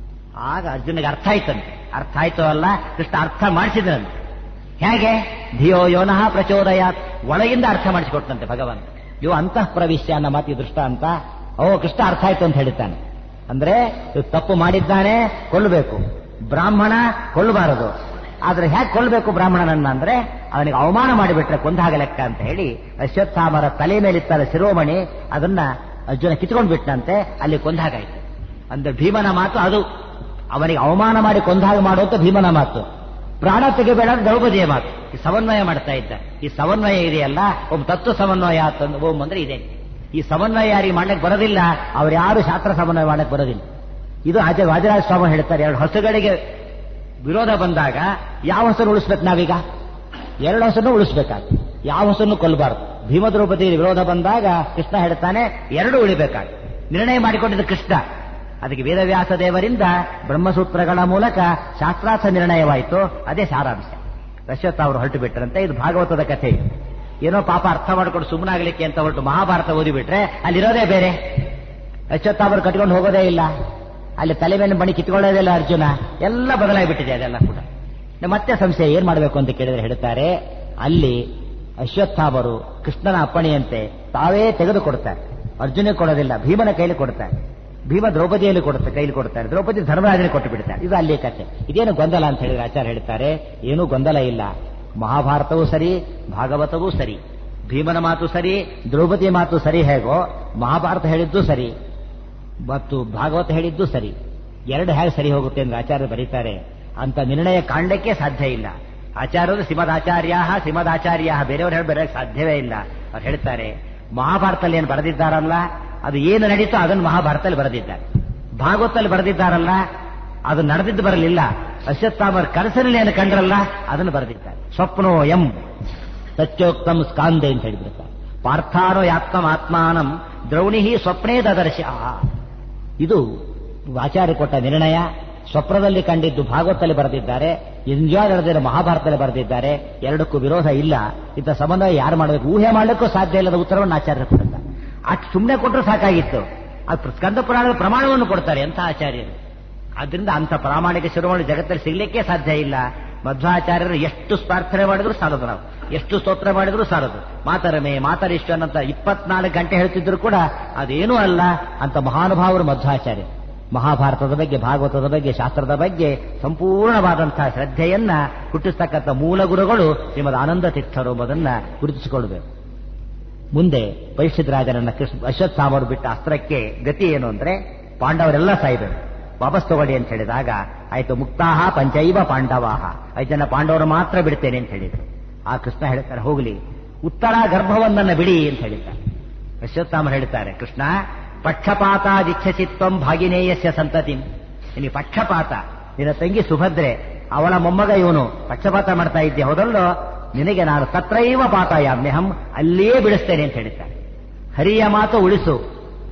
ಆಗ ಅರ್ಜುನಿಗೆ ಅರ್ಥ ಆಯ್ತಂತೆ ಅರ್ಥ ಆಯ್ತು ಅಲ್ಲ ಕೃಷ್ಣ ಅರ್ಥ ಮಾಡಿಸಿದ್ರಂತೆ ಹೇಗೆ ಧಿಯೋ ಯೋನಃ ಪ್ರಚೋದಯಾತ್ ಒಳಗಿಂದ ಅರ್ಥ ಮಾಡಿಸಿಕೊಟ್ಟಂತೆ ಭಗವಂತ ಇವು ಅಂತಃ ಪ್ರವಿಶ್ಯ ಅನ್ನೋ ಮಾತಿ ದೃಷ್ಟ ಅಂತ ಓ ಕೃಷ್ಣ ಅರ್ಥ ಆಯ್ತು ಅಂತ ಹೇಳಿದ್ದಾನೆ ಅಂದ್ರೆ ಇವ್ ತಪ್ಪು ಮಾಡಿದ್ದಾನೆ ಕೊಲ್ಲಬೇಕು ಬ್ರಾಹ್ಮಣ ಕೊಲ್ಲಬಾರದು ಆದ್ರೆ ಹೇಗೆ ಕೊಲ್ಲಬೇಕು ಬ್ರಾಹ್ಮಣನನ್ನ ಅಂದ್ರೆ ಅವನಿಗೆ ಅವಮಾನ ಮಾಡಿಬಿಟ್ರೆ ಕೊಂದಾಗ ಲೆಕ್ಕ ಅಂತ ಹೇಳಿ ಅಶ್ವತ್ಥಾಮರ ತಲೆ ಮೇಲಿತ್ತಲ್ಲ ಶಿರೋಮಣಿ ಅದನ್ನ ಅರ್ಜುನ ಕಿತ್ಕೊಂಡು ಬಿಟ್ಟಂತೆ ಅಲ್ಲಿ ಕೊಂದಾಗಾಯ್ತು ಅಂದ್ರೆ ಭೀಮನ ಮಾತು ಅದು ಅವನಿಗೆ ಅವಮಾನ ಮಾಡಿ ಕೊಂದಾಗ ಮಾಡುವಂತ ಭೀಮನ ಮಾತು ಪ್ರಾಣ ತೆಗೆಬೇಡ ದ್ರೌಪದಿಯ ಮಾತು ಈ ಸಮನ್ವಯ ಮಾಡ್ತಾ ಇದ್ದ ಈ ಸಮನ್ವಯ ಇದೆಯಲ್ಲ ಒಬ್ಬ ತತ್ವ ಸಮನ್ವಯ ಅಂತಂದು ಓಂ ಅಂದ್ರೆ ಇದೆ ಈ ಸಮನ್ವಯ ಯಾರಿಗೆ ಮಾಡ್ಲಿಕ್ಕೆ ಬರೋದಿಲ್ಲ ಅವ್ರು ಯಾರು ಶಾಸ್ತ್ರ ಸಮನ್ವಯ ಮಾಡಕ್ಕೆ ಬರೋದಿಲ್ಲ ಇದು ಆಚಾರ್ಯ ವಾಜರಾಜ ಸ್ವಾಮಿ ಹೇಳ್ತಾರೆ ಎರಡು ಹಸುಗಳಿಗೆ ವಿರೋಧ ಬಂದಾಗ ಯಾವ ಹಸನ್ನು ಉಳಿಸ್ಬೇಕು ನಾವೀಗ ಎರಡು ಹಸನ್ನು ಉಳಿಸ್ಬೇಕಾಗ್ತದೆ ಯಾವ ಹಸನ್ನು ಕೊಲ್ಲಬಾರದು ಭೀಮ ದ್ರೌಪದಿ ವಿರೋಧ ಬಂದಾಗ ಕೃಷ್ಣ ಹೇಳ್ತಾನೆ ಎರಡು ಉಳಿಬೇಕಾಗ ನಿರ್ಣಯ ಮಾಡಿಕೊಂಡಿದ್ದು ಕೃಷ್ಣ ಅದಕ್ಕೆ ವೇದವ್ಯಾಸ ದೇವರಿಂದ ಬ್ರಹ್ಮಸೂತ್ರಗಳ ಮೂಲಕ ಶಾಸ್ತ್ರಾರ್ಥ ನಿರ್ಣಯವಾಯಿತು ಅದೇ ಸಾರಾಂಶ ಅಶ್ವತ್ಥ ಅವರು ಹೊರಟು ಬಿಟ್ಟರಂತೆ ಇದು ಭಾಗವತದ ಕಥೆ ಇದು ಏನೋ ಪಾಪ ಅರ್ಥ ಮಾಡ್ಕೊಂಡು ಸುಮ್ಮನಾಗಲಿಕ್ಕೆ ಅಂತ ಹೊರಟು ಮಹಾಭಾರತ ಓದಿಬಿಟ್ರೆ ಅಲ್ಲಿರೋದೇ ಬೇರೆ ಅಶ್ವತ್ಥ ಅವರು ಕಟ್ಕೊಂಡು ಹೋಗೋದೇ ಇಲ್ಲ ಅಲ್ಲಿ ತಲೆ ಮೇಲೆ ಬಣಿ ಕಿತ್ಕೊಳ್ಳೋದೇ ಇಲ್ಲ ಅರ್ಜುನ ಎಲ್ಲ ಬದಲಾಗಿಬಿಟ್ಟಿದೆ ಅದೆಲ್ಲ ಕೂಡ ಮತ್ತೆ ಸಂಶಯ ಏನ್ ಮಾಡಬೇಕು ಅಂತ ಕೇಳಿದ್ರೆ ಹೇಳ್ತಾರೆ ಅಲ್ಲಿ ಅಶ್ವತ್ಥಾಮರು ಕೃಷ್ಣನ ಅಪ್ಪಣೆಯಂತೆ ತಾವೇ ತೆಗೆದುಕೊಡ್ತಾರೆ ಅರ್ಜುನ ಕೊಡೋದಿಲ್ಲ ಭೀಮನ ಕೈಲಿ ಕೊಡ್ತಾರೆ ಭೀಮ ದ್ರೌಪದಿಯಲ್ಲಿ ಕೊಡುತ್ತೆ ಕೈಲಿ ಕೊಡ್ತಾರೆ ದ್ರೌಪದಿ ಧರ್ಮರಾಜನಿಗೆ ಕೊಟ್ಟು ಬಿಡ್ತಾರೆ ಇದು ಅಲ್ಲಿ ಕಥೆ ಇದೇನು ಗೊಂದಲ ಅಂತ ಹೇಳಿದ್ರೆ ಆಚಾರ್ಯ ಹೇಳ್ತಾರೆ ಏನೂ ಗೊಂದಲ ಇಲ್ಲ ಮಹಾಭಾರತವೂ ಸರಿ ಭಾಗವತವೂ ಸರಿ ಭೀಮನ ಮಾತು ಸರಿ ದ್ರೌಪದಿಯ ಮಾತು ಸರಿ ಹೇಗೋ ಮಹಾಭಾರತ ಹೇಳಿದ್ದು ಸರಿ ಮತ್ತು ಭಾಗವತ ಹೇಳಿದ್ದು ಸರಿ ಎರಡು ಹೇಗೆ ಸರಿ ಹೋಗುತ್ತೆ ಎಂದು ಆಚಾರ್ಯರು ಬರೀತಾರೆ ಅಂತ ನಿರ್ಣಯ ಕಾಣಲಿಕ್ಕೆ ಸಾಧ್ಯ ಇಲ್ಲ ಆಚಾರ್ಯರು ಶ್ರೀಮದಾಚಾರ್ಯ ಶ್ರೀಮದಾಚಾರ್ಯ ಬೇರೆಯವರು ಹೇಳಿ ಬರೋಕ್ಕೆ ಸಾಧ್ಯವೇ ಇಲ್ಲ ಅವ್ರು ಹೇಳ್ತಾರೆ ಮಹಾಭಾರತದಲ್ಲಿ ಏನು ಬರೆದಿದ್ದಾರಲ್ಲ ಅದು ಏನು ನಡೀತೋ ಅದನ್ನು ಮಹಾಭಾರತದಲ್ಲಿ ಬರೆದಿದ್ದಾರೆ ಭಾಗವತದಲ್ಲಿ ಬರೆದಿದ್ದಾರಲ್ಲ ಅದು ನಡೆದಿದ್ದು ಬರಲಿಲ್ಲ ಅಶ್ವತ್ಥಾಮರ್ ಕನಸಿನಲ್ಲಿ ಏನು ಕಂಡ್ರಲ್ಲ ಅದನ್ನು ಬರೆದಿದ್ದಾರೆ ಸ್ವಪ್ನೋ ಎಂ ಸತ್ಯೋಕ್ತಂ ಸ್ಕಾಂದೆ ಅಂತ ಹೇಳಿಬಿಡ್ತಾರೆ ಪಾರ್ಥಾನೋ ಯಾತ್ಮ ಆತ್ಮಾನಂ ದ್ರೌಣಿ ಸ್ವಪ್ನೇ ದದರ್ಶ ಇದು ಆಚಾರ್ಯ ಕೊಟ್ಟ ನಿರ್ಣಯ ಸ್ವಪ್ನದಲ್ಲಿ ಕಂಡಿದ್ದು ಭಾಗವತದಲ್ಲಿ ಬರೆದಿದ್ದಾರೆ ಎಂಜಾಯ್ ನಡೆದಿರೋ ಮಹಾಭಾರತದಲ್ಲಿ ಬರೆದಿದ್ದಾರೆ ಎರಡಕ್ಕೂ ವಿರೋಧ ಇಲ್ಲ ಇಂಥ ಸಮನ್ವಯ ಯಾರು ಮಾಡಬೇಕು ಊಹೆ ಮಾಡಲಿಕ್ಕೂ ಸಾಧ್ಯ ಇಲ್ಲದ ಉತ್ತರವನ್ನು ಆಚಾರ್ಯರು ಕೊಡುತ್ತಾರೆ ಅಷ್ಟು ಸುಮ್ಮನೆ ಕೊಟ್ಟರು ಸಾಕಾಗಿತ್ತು ಅದು ಸ್ಕಂದ ಪುರಾಣದ ಪ್ರಮಾಣವನ್ನು ಕೊಡ್ತಾರೆ ಅಂತ ಆಚಾರ್ಯರು ಆದ್ರಿಂದ ಅಂಥ ಪ್ರಾಮಾಣಿಕ ಶಿರೋಮಣಿ ಜಗತ್ತಲ್ಲಿ ಸಿಗ್ಲಿಕ್ಕೆ ಸಾಧ್ಯ ಇಲ್ಲ ಮಧ್ವಾಚಾರ್ಯರು ಎಷ್ಟು ಪ್ರಾರ್ಥನೆ ಮಾಡಿದ್ರು ಸಾಲದು ನಾವು ಎಷ್ಟು ಸ್ತೋತ್ರ ಮಾಡಿದ್ರು ಸಾಲದು ಮಾತರಮೆ ಮಾತರಿಷ್ಟನ್ನಂತ ಇಪ್ಪತ್ನಾಲ್ಕು ಗಂಟೆ ಹೇಳ್ತಿದ್ರು ಕೂಡ ಅದೇನೂ ಅಲ್ಲ ಅಂತ ಮಹಾನುಭಾವರು ಮಧ್ವಾಚಾರ್ಯ ಮಹಾಭಾರತದ ಬಗ್ಗೆ ಭಾಗವತದ ಬಗ್ಗೆ ಶಾಸ್ತ್ರದ ಬಗ್ಗೆ ಸಂಪೂರ್ಣವಾದಂತಹ ಶ್ರದ್ಧೆಯನ್ನ ಹುಟ್ಟಿಸ್ತಕ್ಕಂಥ ಮೂಲ ಗುರುಗಳು ಶ್ರೀಮದ್ ಆನಂದ ತೀರ್ಥರು ಎಂಬುದನ್ನ ಗುರುತಿಸಿಕೊಳ್ಳಬೇಕು ಮುಂದೆ ಪರೀಕ್ಷಿತ್ ರಾಜನನ್ನ ಕೃಷ್ಣ ಅಶ್ವತ್ಥಾಮರು ಬಿಟ್ಟ ಅಸ್ತ್ರಕ್ಕೆ ಗತಿ ಏನು ಅಂದ್ರೆ ಪಾಂಡವರೆಲ್ಲ ಸಾಯ್ಬೇಕು ವಾಪಸ್ ತಗೊಳ್ಳಿ ಅಂತ ಹೇಳಿದಾಗ ಆಯ್ತು ಮುಕ್ತಾಹ ಪಂಚೈವ ಪಾಂಡವಾಹ ಐದು ಜನ ಪಾಂಡವರು ಮಾತ್ರ ಬಿಡ್ತೇನೆ ಅಂತ ಹೇಳಿದ್ರು ಆ ಕೃಷ್ಣ ಹೇಳ್ತಾರೆ ಹೋಗ್ಲಿ ಉತ್ತರ ಗರ್ಭವನ್ನನ್ನ ಬಿಡಿ ಅಂತ ಹೇಳಿದ್ದಾರೆ ಅಶ್ವತ್ಥಾಮರು ಹೇಳ್ತಾರೆ ಕೃಷ್ಣ ಪಕ್ಷಪಾತಾದಿಚ್ಛಸಿತ್ವಂ ಭಾಗಿನೇಯಸ್ಯ ಸಂತತಿ ನಿನಗೆ ಪಕ್ಷಪಾತ ನಿನ್ನ ತಂಗಿ ಸುಭದ್ರೆ ಅವಳ ಮೊಮ್ಮಗ ಇವನು ಪಕ್ಷಪಾತ ಮಾಡ್ತಾ ಇದ್ದೆ ಹೌದಲ್ಲೋ ನಿನಗೆ ನಾನು ತತ್ರೈವ ಪಾತಾಯಾಮ್ಯಹಂ ಅಲ್ಲಿಯೇ ಬಿಡಿಸ್ತೇನೆ ಅಂತ ಹೇಳ್ತಾರೆ ಹರಿಯ ಮಾತು ಉಳಿಸು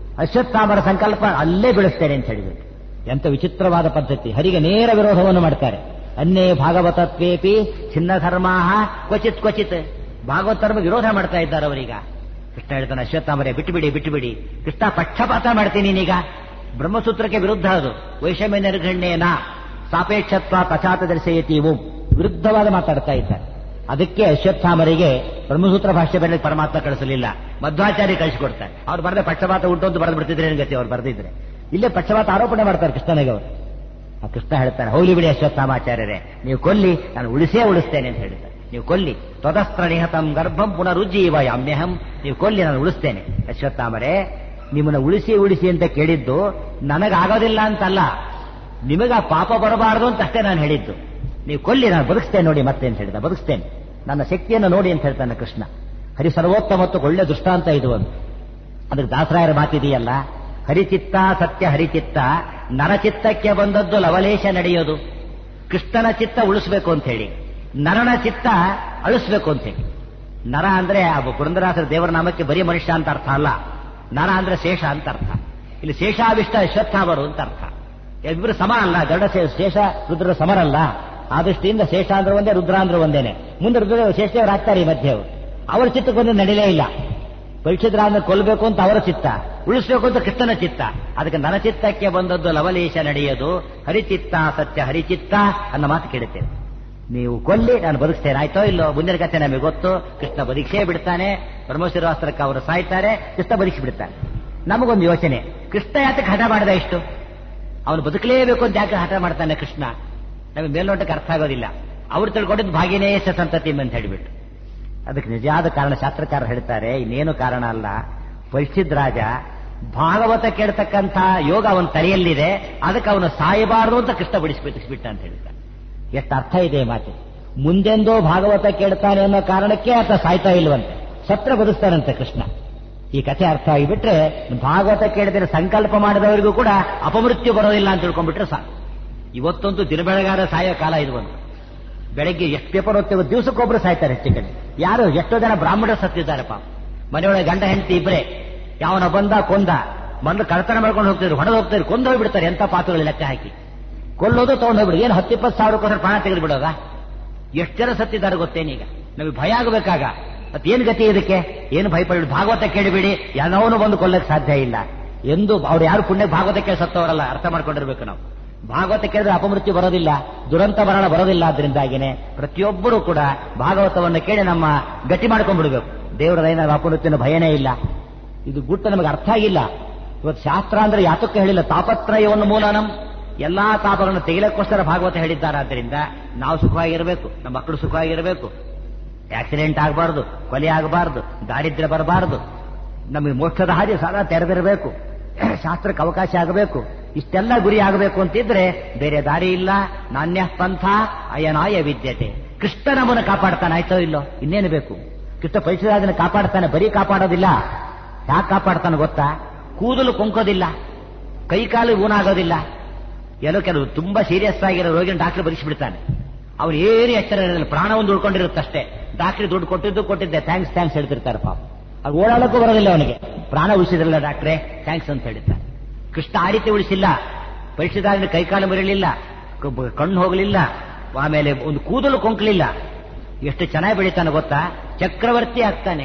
ಅಶ್ವತ್ಥಾಮರ ಸಂಕಲ್ಪ ಅಲ್ಲೇ ಬೆಳೆಸ್ತೇನೆ ಅಂತ ಹೇಳಿಬಿಟ್ಟು ಎಂತ ವಿಚಿತ್ರವಾದ ಪದ್ಧತಿ ಹರಿಗೆ ನೇರ ವಿರೋಧವನ್ನು ಮಾಡ್ತಾರೆ ಅನ್ನೇ ಭಾಗವತತ್ವೇಪಿ ಚಿನ್ನ ಧರ್ಮಾಹ ಕ್ವಚಿತ್ ಕ್ವಚಿತ್ ಭಾಗವತರ ವಿರೋಧ ಮಾಡ್ತಾ ಇದ್ದಾರೆ ಅವರೀಗ ಕೃಷ್ಣ ಹೇಳ್ತಾನೆ ಅಶ್ವತ್ಥಾಮರೇ ಬಿಟ್ಟು ಬಿಡಿ ಬಿಟ್ಟು ಬಿಡಿ ಕೃಷ್ಣ ಪಕ್ಷಪಾತ ಮಾಡ್ತೀನಿ ನೀನೀಗ ಬ್ರಹ್ಮಸೂತ್ರಕ್ಕೆ ವಿರುದ್ಧ ಅದು ವೈಷಮ್ಯ ನಿರ್ಗಣ್ಯೇನ ಸಾಪೇಕ್ಷತ್ವ ಪಚಾತ ದರ್ಶಯತೀವು ವಿರುದ್ಧವಾದ ಮಾತಾಡ್ತಾ ಇದ್ದಾರೆ ಅದಕ್ಕೆ ಅಶ್ವತ್ಥಾಮರಿಗೆ ಬ್ರಹ್ಮಸೂತ್ರ ಭಾಷೆ ಬರಲಿಕ್ಕೆ ಪರಮಾತ್ಮ ಕಳಿಸಲಿಲ್ಲ ಮಧ್ವಾಚಾರ್ಯ ಕಳಿಸಿಕೊಡ್ತಾರೆ ಅವ್ರು ಬರದೆ ಪಕ್ಷಪಾತ ಉಂಟು ಅಂತ ಬರೆದು ಬಿಡ್ತಿದ್ರೆ ಏನ್ ಗತಿ ಅವ್ರು ಬರೆದಿದ್ರೆ ಇಲ್ಲೇ ಪಕ್ಷಪಾತ ಆರೋಪಣೆ ಮಾಡ್ತಾರೆ ಕೃಷ್ಣನಿಗೆ ಅವರು ಆ ಕೃಷ್ಣ ಹೇಳ್ತಾನೆ ಹೋಗ್ಲಿ ಬಿಡಿ ಅಶ್ವತ್ಥಾಮಾಚಾರ್ಯರೇ ನೀವು ಕೊಲ್ಲಿ ನಾನು ಉಳಿಸೇ ಉಳಿಸ್ತೇನೆ ಅಂತ ಹೇಳ್ತಾರೆ ನೀವು ಕೊಲ್ಲಿ ತ್ವದಸ್ತ್ರ ನಿಹತಂ ಗರ್ಭಂ ಪುನರುಜ್ಜೀವ ಯಾಮ್ಯಹಂ ನೀವು ಕೊಲ್ಲಿ ನಾನು ಉಳಿಸ್ತೇನೆ ಅಶ್ವತ್ಥಾಮರೇ ನಿಮ್ಮನ್ನ ಉಳಿಸಿ ಉಳಿಸಿ ಅಂತ ಕೇಳಿದ್ದು ನನಗಾಗೋದಿಲ್ಲ ಅಂತಲ್ಲ ನಿಮಗೆ ಆ ಪಾಪ ಬರಬಾರದು ಅಂತ ಅಷ್ಟೇ ನಾನು ಹೇಳಿದ್ದು ನೀವು ಕೊಲ್ಲಿ ನಾನು ಬದುಕಿಸ್ತೇನೆ ನೋಡಿ ಮತ್ತೆ ಅಂತ ಹೇಳಿದ ಬದುಕಿಸ್ತೇನೆ ನನ್ನ ಶಕ್ತಿಯನ್ನು ನೋಡಿ ಅಂತ ಹೇಳ್ತಾನೆ ಕೃಷ್ಣ ಹರಿ ಸರ್ವೋತ್ತಮತ್ತು ಒಳ್ಳೆ ದೃಷ್ಟಾಂತ ಇದು ಒಂದು ಅದಕ್ಕೆ ದಾಸರಾಯರ ಮಾತಿದೆಯಲ್ಲ ಹರಿಚಿತ್ತ ಸತ್ಯ ಹರಿಚಿತ್ತ ನರಚಿತ್ತಕ್ಕೆ ಬಂದದ್ದು ಲವಲೇಶ ನಡೆಯೋದು ಕೃಷ್ಣನ ಚಿತ್ತ ಉಳಿಸ್ಬೇಕು ಅಂತ ಹೇಳಿ ನರನ ಚಿತ್ತ ಅಳಿಸ್ಬೇಕು ಅಂತ ಹೇಳಿ ನರ ಅಂದ್ರೆ ಆ ಪುರಂದರಾಸರ ದೇವರ ನಾಮಕ್ಕೆ ಬರೀ ಮನುಷ್ಯ ಅಂತ ಅರ್ಥ ಅಲ್ಲ ನರ ಅಂದ್ರೆ ಶೇಷ ಅಂತ ಅರ್ಥ ಇಲ್ಲಿ ಶೇಷಾವಿಷ್ಟ ಅಶ್ವತ್ಥಾಮರು ಅಂತ ಅರ್ಥ ಇಬ್ಬರು ಸಮ ಅಲ್ಲ ಗರುಡ ಶೇ- ಶೇಷ ರುದ್ರ ಸಮರಲ್ಲ ಆ ದೃಷ್ಟಿಯಿಂದ ಶೇಷ ಅಂದ್ರೆ ಒಂದೇ ರುದ್ರ ಅಂದ್ರೆ ಒಂದೇನೆ ಮುಂದೆ ರುದ್ರ ಶೇಷದೇವರು ಆಗ್ತಾರೆ ಈ ಮಧ್ಯೆ ಅವರು. ಅವರ ಚಿತ್ತಕ್ಕೊಂದು ನಡಿಲೇ ಇಲ್ಲ ಪರೀಕ್ಷಿತರಾದ ಕೊಲ್ಲಬೇಕು ಅಂತ ಅವರ ಚಿತ್ತ ಉಳಿಸ್ಬೇಕು ಅಂತ ಕೃಷ್ಣನ ಚಿತ್ತ ಅದಕ್ಕೆ ನನ್ನ ಚಿತ್ತಕ್ಕೆ ಬಂದದ್ದು ಲವಲೇಶ ನಡೆಯೋದು ಹರಿಚಿತ್ತ ಸತ್ಯ ಹರಿಚಿತ್ತ ಅನ್ನೋ ಮಾತು ಕೇಳುತ್ತೇನೆ ನೀವು ಕೊಲ್ಲಿ ನಾನು ಬದುಕ್ತೇನೆ ಆಯ್ತೋ ಇಲ್ಲೋ ಮುಂದಿನ ಕಥೆ ನಮಗೆ ಗೊತ್ತು ಕೃಷ್ಣ ಬದುಕಿಸೇ ಬಿಡ್ತಾನೆ ಬ್ರಹ್ಮಶಿರಾಸ್ತ್ರಕ್ಕೆ ಅವರು ಸಾಯ್ತಾರೆ ಕೃಷ್ಣ ಬದುಕಿ ಬಿಡ್ತಾನೆ ನಮಗೊಂದು ಯೋಚನೆ ಕೃಷ್ಣ ಯಾತಕ್ಕೆ ಹಠ ಮಾಡಿದ ಇಷ್ಟು ಅವನು ಬದುಕಲೇಬೇಕು ಅಂತ ಯಾಕೆ ಹಠ ಮಾಡ್ತಾನೆ ಕೃಷ್ಣ ನಮಗೆ ಮೇಲ್ನೋಟಕ್ಕೆ ಅರ್ಥ ಆಗೋದಿಲ್ಲ ಅವ್ರು ತಿಳ್ಕೊಂಡಿದ್ದು ಭಾಗಿನೇಶ ಸಂತತಿ ಅಂತ ಹೇಳಿಬಿಟ್ಟು ಅದಕ್ಕೆ ನಿಜವಾದ ಕಾರಣ ಶಾಸ್ತ್ರಕಾರ ಹೇಳ್ತಾರೆ ಇನ್ನೇನು ಕಾರಣ ಅಲ್ಲ ಪರಿಶಿದ್ ರಾಜ ಭಾಗವತ ಕೇಳ್ತಕ್ಕಂಥ ಯೋಗ ಅವನ ತಲೆಯಲ್ಲಿದೆ ಅದಕ್ಕೆ ಅವನು ಸಾಯಬಾರದು ಅಂತ ಕೃಷ್ಣ ಬಿಡಿಸ್ಬಿಟ್ಟಿಸ್ಬಿಟ್ಟ ಅಂತ ಹೇಳ್ತಾನೆ ಎಷ್ಟು ಅರ್ಥ ಇದೆ ಈ ಮಾತು ಮುಂದೆಂದೋ ಭಾಗವತ ಕೇಳ್ತಾನೆ ಅನ್ನೋ ಕಾರಣಕ್ಕೆ ಆತ ಸಾಯ್ತಾ ಇಲ್ವಂತೆ ಸತ್ರ ಬದುಕ್ತಾನಂತೆ ಕೃಷ್ಣ ಈ ಕಥೆ ಅರ್ಥ ಆಗಿಬಿಟ್ರೆ ಭಾಗವತ ಕೇಳಿದ್ರೆ ಸಂಕಲ್ಪ ಮಾಡಿದವರಿಗೂ ಕೂಡ ಅಪಮೃತ್ಯು ಬರೋದಿಲ್ಲ ಅಂತ ತಿಳ್ಕೊಂಡ್ಬಿಟ್ರೆ ಸಾಕು ಇವತ್ತಂತೂ ದಿನಬೆಳಗಾರ ಸಾಯೋ ಕಾಲ ಇದು ಒಂದು ಬೆಳಗ್ಗೆ ಎಷ್ಟು ಪೇಪರ್ ಓದ್ತೇವೆ ದಿವಸಕ್ಕೊಬ್ರು ಸಾಯ್ತಾರೆ ಹೆಚ್ಚು ಕಡೆ ಯಾರು ಎಷ್ಟೋ ಜನ ಬ್ರಾಹ್ಮಣರು ಸತ್ತಿದ್ದಾರೆ ಪಾಪ ಮನೆಯೊಳಗೆ ಗಂಡ ಹೆಂಡತಿ ಇಬ್ಬರೇ ಯಾವನ ಬಂದ ಕೊಂದ ಬಂದು ಕಳ್ತನ ಮಾಡ್ಕೊಂಡು ಹೋಗ್ತಿದ್ರು ಹೊಡೆದು ಹೋಗ್ತಿದ್ರು ಕೊಂದು ಹೋಗ್ಬಿಡ್ತಾರೆ ಎಂತ ಪಾತ್ರಗಳು ಲೆಕ್ಕ ಹಾಕಿ ಕೊಲ್ಲೋದು ತಗೊಂಡು ಹೋಗ್ಬಿಡಿ ಏನು ಹತ್ತಿಪ್ಪತ್ತು ಸಾವಿರಕ್ಕೋಸ್ಕರ ಪ್ರಾಣ ತೆಗೆದು ಬಿಡೋದಾ ಎಷ್ಟು ಜನ ಸತ್ತಿದ್ದಾರೆ ಗೊತ್ತೇನೀಗ ನಮಗೆ ಭಯ ಆಗಬೇಕಾಗ ಮತ್ತೇನು ಗತಿ ಇದಕ್ಕೆ ಏನು ಭಯಪಡಿ ಭಾಗವತ ಕೇಳಿಬಿಡಿ ಯಾವನು ಬಂದು ಕೊಲ್ಲಕ್ಕೆ ಸಾಧ್ಯ ಇಲ್ಲ ಎಂದು ಅವ್ರು ಯಾರು ಪುಣ್ಯ ಭಾಗವತ ಕೇಳಿ ಸತ್ತವರಲ್ಲ ಅರ್ಥ ಮಾಡ್ಕೊಂಡಿರ್ಬೇಕು ನಾವು ಭಾಗವತ ಕೇಳಿದ್ರೆ ಅಪಮೃತ್ಯು ಬರೋದಿಲ್ಲ ದುರಂತ ಮರಣ ಬರೋದಿಲ್ಲ ಆದ್ರಿಂದಾಗಿನೇ ಪ್ರತಿಯೊಬ್ಬರೂ ಕೂಡ ಭಾಗವತವನ್ನು ಕೇಳಿ ನಮ್ಮ ಗಟ್ಟಿ ಮಾಡ್ಕೊಂಡ್ಬಿಡ್ಬೇಕು ದೇವರ ದೈನ ಅಪಮೃತ್ಯುವಿನ ಭಯನೇ ಇಲ್ಲ ಇದು ಗುಟ್ಟು ನಮಗೆ ಅರ್ಥ ಆಗಿಲ್ಲ ಇವತ್ತು ಶಾಸ್ತ್ರ ಅಂದ್ರೆ ಯಾತಕ್ಕೆ ಹೇಳಿಲ್ಲ ತಾಪತ್ರಯವನ್ನು ಮೂಲನಂ ಎಲ್ಲಾ ತಾಪಗಳನ್ನು ತೆಗಿಲಕ್ಕೋಸ್ಕರ ಭಾಗವತ ಹೇಳಿದ್ದಾರಾದ್ರಿಂದ ನಾವು ಸುಖವಾಗಿರಬೇಕು ನಮ್ಮ ಮಕ್ಕಳು ಸುಖವಾಗಿರಬೇಕು ಆಕ್ಸಿಡೆಂಟ್ ಆಗಬಾರ್ದು ಕೊಲೆ ಆಗಬಾರ್ದು ದಾರಿದ್ರ್ಯ ಬರಬಾರದು ನಮಗೆ ಮೋಕ್ಷದ ಹಾದಿ ಸದಾ ತೆರೆದಿರಬೇಕು ಶಾಸ್ತ್ರಕ್ಕೆ ಅವಕಾಶ ಆಗಬೇಕು ಇಷ್ಟೆಲ್ಲ ಗುರಿ ಆಗಬೇಕು ಅಂತಿದ್ರೆ ಬೇರೆ ದಾರಿ ಇಲ್ಲ ನಾಣ್ಯ ಪಂಥ ಅಯನಾಯ ವಿದ್ಯತೆ ಕೃಷ್ಣ ನಮ್ಮನ್ನು ಕಾಪಾಡ್ತಾನೆ ಆಯ್ತೋ ಇಲ್ಲೋ ಇನ್ನೇನು ಬೇಕು ಕೃಷ್ಣ ಪರಿಸರ ಕಾಪಾಡ್ತಾನೆ ಬರೀ ಕಾಪಾಡೋದಿಲ್ಲ ಯಾಕೆ ಕಾಪಾಡ್ತಾನೆ ಗೊತ್ತಾ ಕೂದಲು ಕೊಂಕೋದಿಲ್ಲ ಕೈಕಾಲು ಊನಾಗೋದಿಲ್ಲ ಎಲ್ಲೋ ಕೆಲವು ತುಂಬಾ ಸೀರಿಯಸ್ ಆಗಿರೋ ರೋಗಿನ ಡಾಕ್ಟರ್ ಬರೆಸಿಬಿಡ್ತಾನೆ ಅವ್ರು ಏನು ಎಚ್ಚರ ಇರಲಿಲ್ಲ ಪ್ರಾಣ ಒಂದು ಉಳ್ಕೊಂಡಿರುತ್ತಷ್ಟೇ ಡಾಕ್ಟ್ರಿ ದುಡ್ಡು ಕೊಟ್ಟಿದ್ದು ಕೊಟ್ಟಿದ್ದೆ ಥ್ಯಾಂಕ್ಸ್ ಥ್ಯಾಂಕ್ಸ್ ಹೇಳ್ತಿರ್ತಾರೆ ಪಾಪ ಅದು ಓಡಾಡಕ್ಕೂ ಬರೋದಿಲ್ಲ ಅವನಿಗೆ ಪ್ರಾಣ ಉಳಿಸಿದ್ರಲ್ಲ ಡಾಕ್ಟ್ರೆ ಥ್ಯಾಂಕ್ಸ್ ಅಂತ ಹೇಳಿದ್ದಾರೆ ಕೃಷ್ಣ ಆ ರೀತಿ ಉಳಿಸಿಲ್ಲ ಪರೀಕ್ಷೆದಾರನ ಕೈಕಾಲು ಮರಿಲಿಲ್ಲ ಕ- ಕಣ್ಣು ಹೋಗಲಿಲ್ಲ ಆಮೇಲೆ ಒಂದು ಕೂದಲು ಕೊಂಕಲಿಲ್ಲ ಎಷ್ಟು ಚೆನ್ನಾಗಿ ಬೆಳಿತಾನೆ ಗೊತ್ತಾ ಚಕ್ರವರ್ತಿ ಆಗ್ತಾನೆ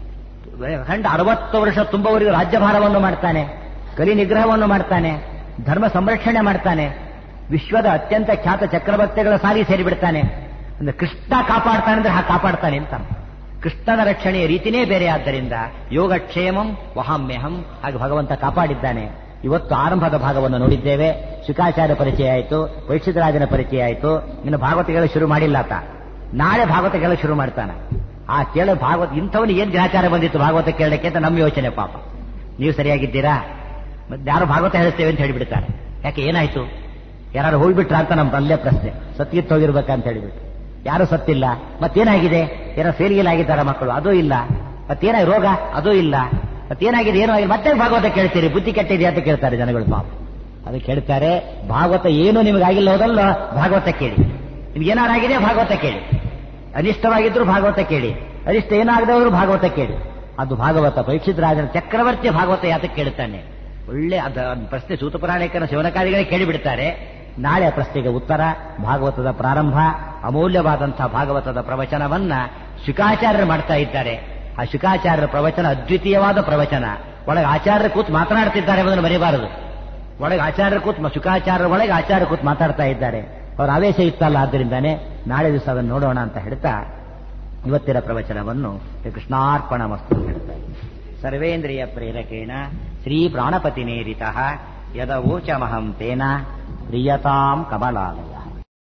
ಖಂಡ ಅರವತ್ತು ವರ್ಷ ತುಂಬುವವರೆಗೂ ರಾಜ್ಯಭಾರವನ್ನು ಮಾಡ್ತಾನೆ ಕಲಿ ನಿಗ್ರಹವನ್ನು ಮಾಡ್ತಾನೆ ಧರ್ಮ ಸಂರಕ್ಷಣೆ ಮಾಡ್ತಾನೆ ವಿಶ್ವದ ಅತ್ಯಂತ ಖ್ಯಾತ ಚಕ್ರವರ್ತಿಗಳ ಸಾಲಿ ಸೇರಿಬಿಡ್ತಾನೆ ಅಂದ್ರೆ ಕೃಷ್ಣ ಕಾಪಾಡ್ತಾನೆ ಅಂದ್ರೆ ಹಾಗೆ ಕಾಪಾಡ್ತಾನೆ ಅಂತ ಕೃಷ್ಣನ ರಕ್ಷಣೆಯ ರೀತಿನೇ ಬೇರೆ ಆದ್ದರಿಂದ ಯೋಗಕ್ಷೇಮಂ ವಹಾಮ್ಯಹಂ ಹಾಗೆ ಭಗವಂತ ಕಾಪಾಡಿದ್ದಾನೆ ಇವತ್ತು ಆರಂಭದ ಭಾಗವನ್ನು ನೋಡಿದ್ದೇವೆ ಶುಕಾಚಾರ್ಯ ಪರಿಚಯ ಆಯಿತು ವೈಶ್ಯರಾಜನ ಪರಿಚಯ ಆಯಿತು ಇನ್ನು ಭಾಗವತಗಳು ಶುರು ಮಾಡಿಲ್ಲ ಆತ ನಾಳೆ ಭಾಗವತಗಳು ಶುರು ಮಾಡ್ತಾನೆ ಆ ಕೇಳ ಭಾಗವತ ಇಂಥವನು ಏನ್ ಗ್ರಹಚಾರ ಬಂದಿತ್ತು ಭಾಗವತ ಕೇಳಕ್ಕೆ ಅಂತ ನಮ್ಮ ಯೋಚನೆ ಪಾಪ ನೀವು ಸರಿಯಾಗಿದ್ದೀರಾ ಮತ್ತೆ ಯಾರು ಭಾಗವತ ಹೇಳಿಸ್ತೇವೆ ಅಂತ ಹೇಳಿಬಿಡ್ತಾರೆ ಯಾಕೆ ಏನಾಯ್ತು ಯಾರು ಹೋಗ್ಬಿಟ್ರ ಅಂತ ನಮ್ಮ ಅಲ್ಲೇ ಪ್ರಶ್ನೆ ಸತ್ಗಿತ್ತು ಹೋಗಿರ್ಬೇಕಂತ ಹೇಳಿಬಿಟ್ಟು ಯಾರು ಸತ್ತಿಲ್ಲ ಮತ್ತೇನಾಗಿದೆ ಏನೋ ಫೇಲ್ಗಿಲ್ ಆಗಿದ್ದಾರ ಮಕ್ಕಳು ಅದೂ ಇಲ್ಲ ಮತ್ತೇನಾಗಿ ರೋಗ ಅದೂ ಇಲ್ಲ ಮತ್ತೇನಾಗಿದೆ ಏನೋ ಆಗಿದೆ ಮತ್ತೆ ಭಾಗವತ ಕೇಳ್ತೀರಿ ಬುದ್ಧಿ ಕೆಟ್ಟಿದೆ ಅಂತ ಕೇಳ್ತಾರೆ ಜನಗಳು ಪಾಪ ಅದು ಕೇಳ್ತಾರೆ ಭಾಗವತ ಏನು ನಿಮಗಾಗಿಲ್ಲ ಹೋದಲ್ಲ ಭಾಗವತ ಕೇಳಿ ನಿಮ್ಗೆ ಏನಾರಾಗಿದೆ ಭಾಗವತ ಕೇಳಿ ಅನಿಷ್ಟವಾಗಿದ್ರು ಭಾಗವತ ಕೇಳಿ ಅನಿಷ್ಟ ಏನಾಗದವರು ಭಾಗವತ ಕೇಳಿ ಅದು ಭಾಗವತ ಪರೀಕ್ಷಿತ್ ರಾಜನ ಚಕ್ರವರ್ತಿ ಭಾಗವತ ಯಾತಕ್ಕೆ ಕೇಳುತ್ತಾನೆ ಒಳ್ಳೆ ಅದ ಅದ್ ಪ್ರಶ್ನೆ ಸೂತಪುರಾಣಿಕನ ಶಿವನಕಾದಿಗಳೇ ಕೇಳಿಬಿಡ್ತಾರೆ ನಾಳೆ ಆ ಪ್ರಶ್ನೆಗೆ ಉತ್ತರ ಭಾಗವತದ ಪ್ರಾರಂಭ ಅಮೂಲ್ಯವಾದಂತಹ ಭಾಗವತದ ಪ್ರವಚನವನ್ನ ಶುಕಾಚಾರ್ಯರು ಮಾಡ್ತಾ ಇದ್ದಾರೆ ಆ ಶುಕಾಚಾರ್ಯರ ಪ್ರವಚನ ಅದ್ವಿತೀಯವಾದ ಪ್ರವಚನ ಒಳಗೆ ಆಚಾರ್ಯರು ಕೂತು ಮಾತನಾಡ್ತಿದ್ದಾರೆ ಎಂಬುದನ್ನು ಮರೆಯಬಾರದು ಒಳಗೆ ಆಚಾರ್ಯರು ಕೂತ್ ಶುಕಾಚಾರ್ಯರ ಒಳಗೆ ಆಚಾರ್ಯ ಕೂತ್ ಮಾತಾಡ್ತಾ ಇದ್ದಾರೆ ಅವರ ಆವೇಶ ಇತ್ತಲ್ಲ ಆದ್ದರಿಂದಾನೆ ನಾಳೆ ದಿವಸ ಅದನ್ನು ನೋಡೋಣ ಅಂತ ಹೇಳ್ತಾ ಇವತ್ತಿನ ಪ್ರವಚನವನ್ನು ಕೃಷ್ಣಾರ್ಪಣ ಮಸ್ತು ಹೇಳ್ತಾರೆ ಸರ್ವೇಂದ್ರಿಯ ಪ್ರೇರಕೇಣ ಶ್ರೀ ಪ್ರಾಣಪತಿ ನೇರಿತ ಯದವೋಚಮಹಂ ತೇನ ಪ್ರಿಯತಾಂ ಕಮಲಾಲಯ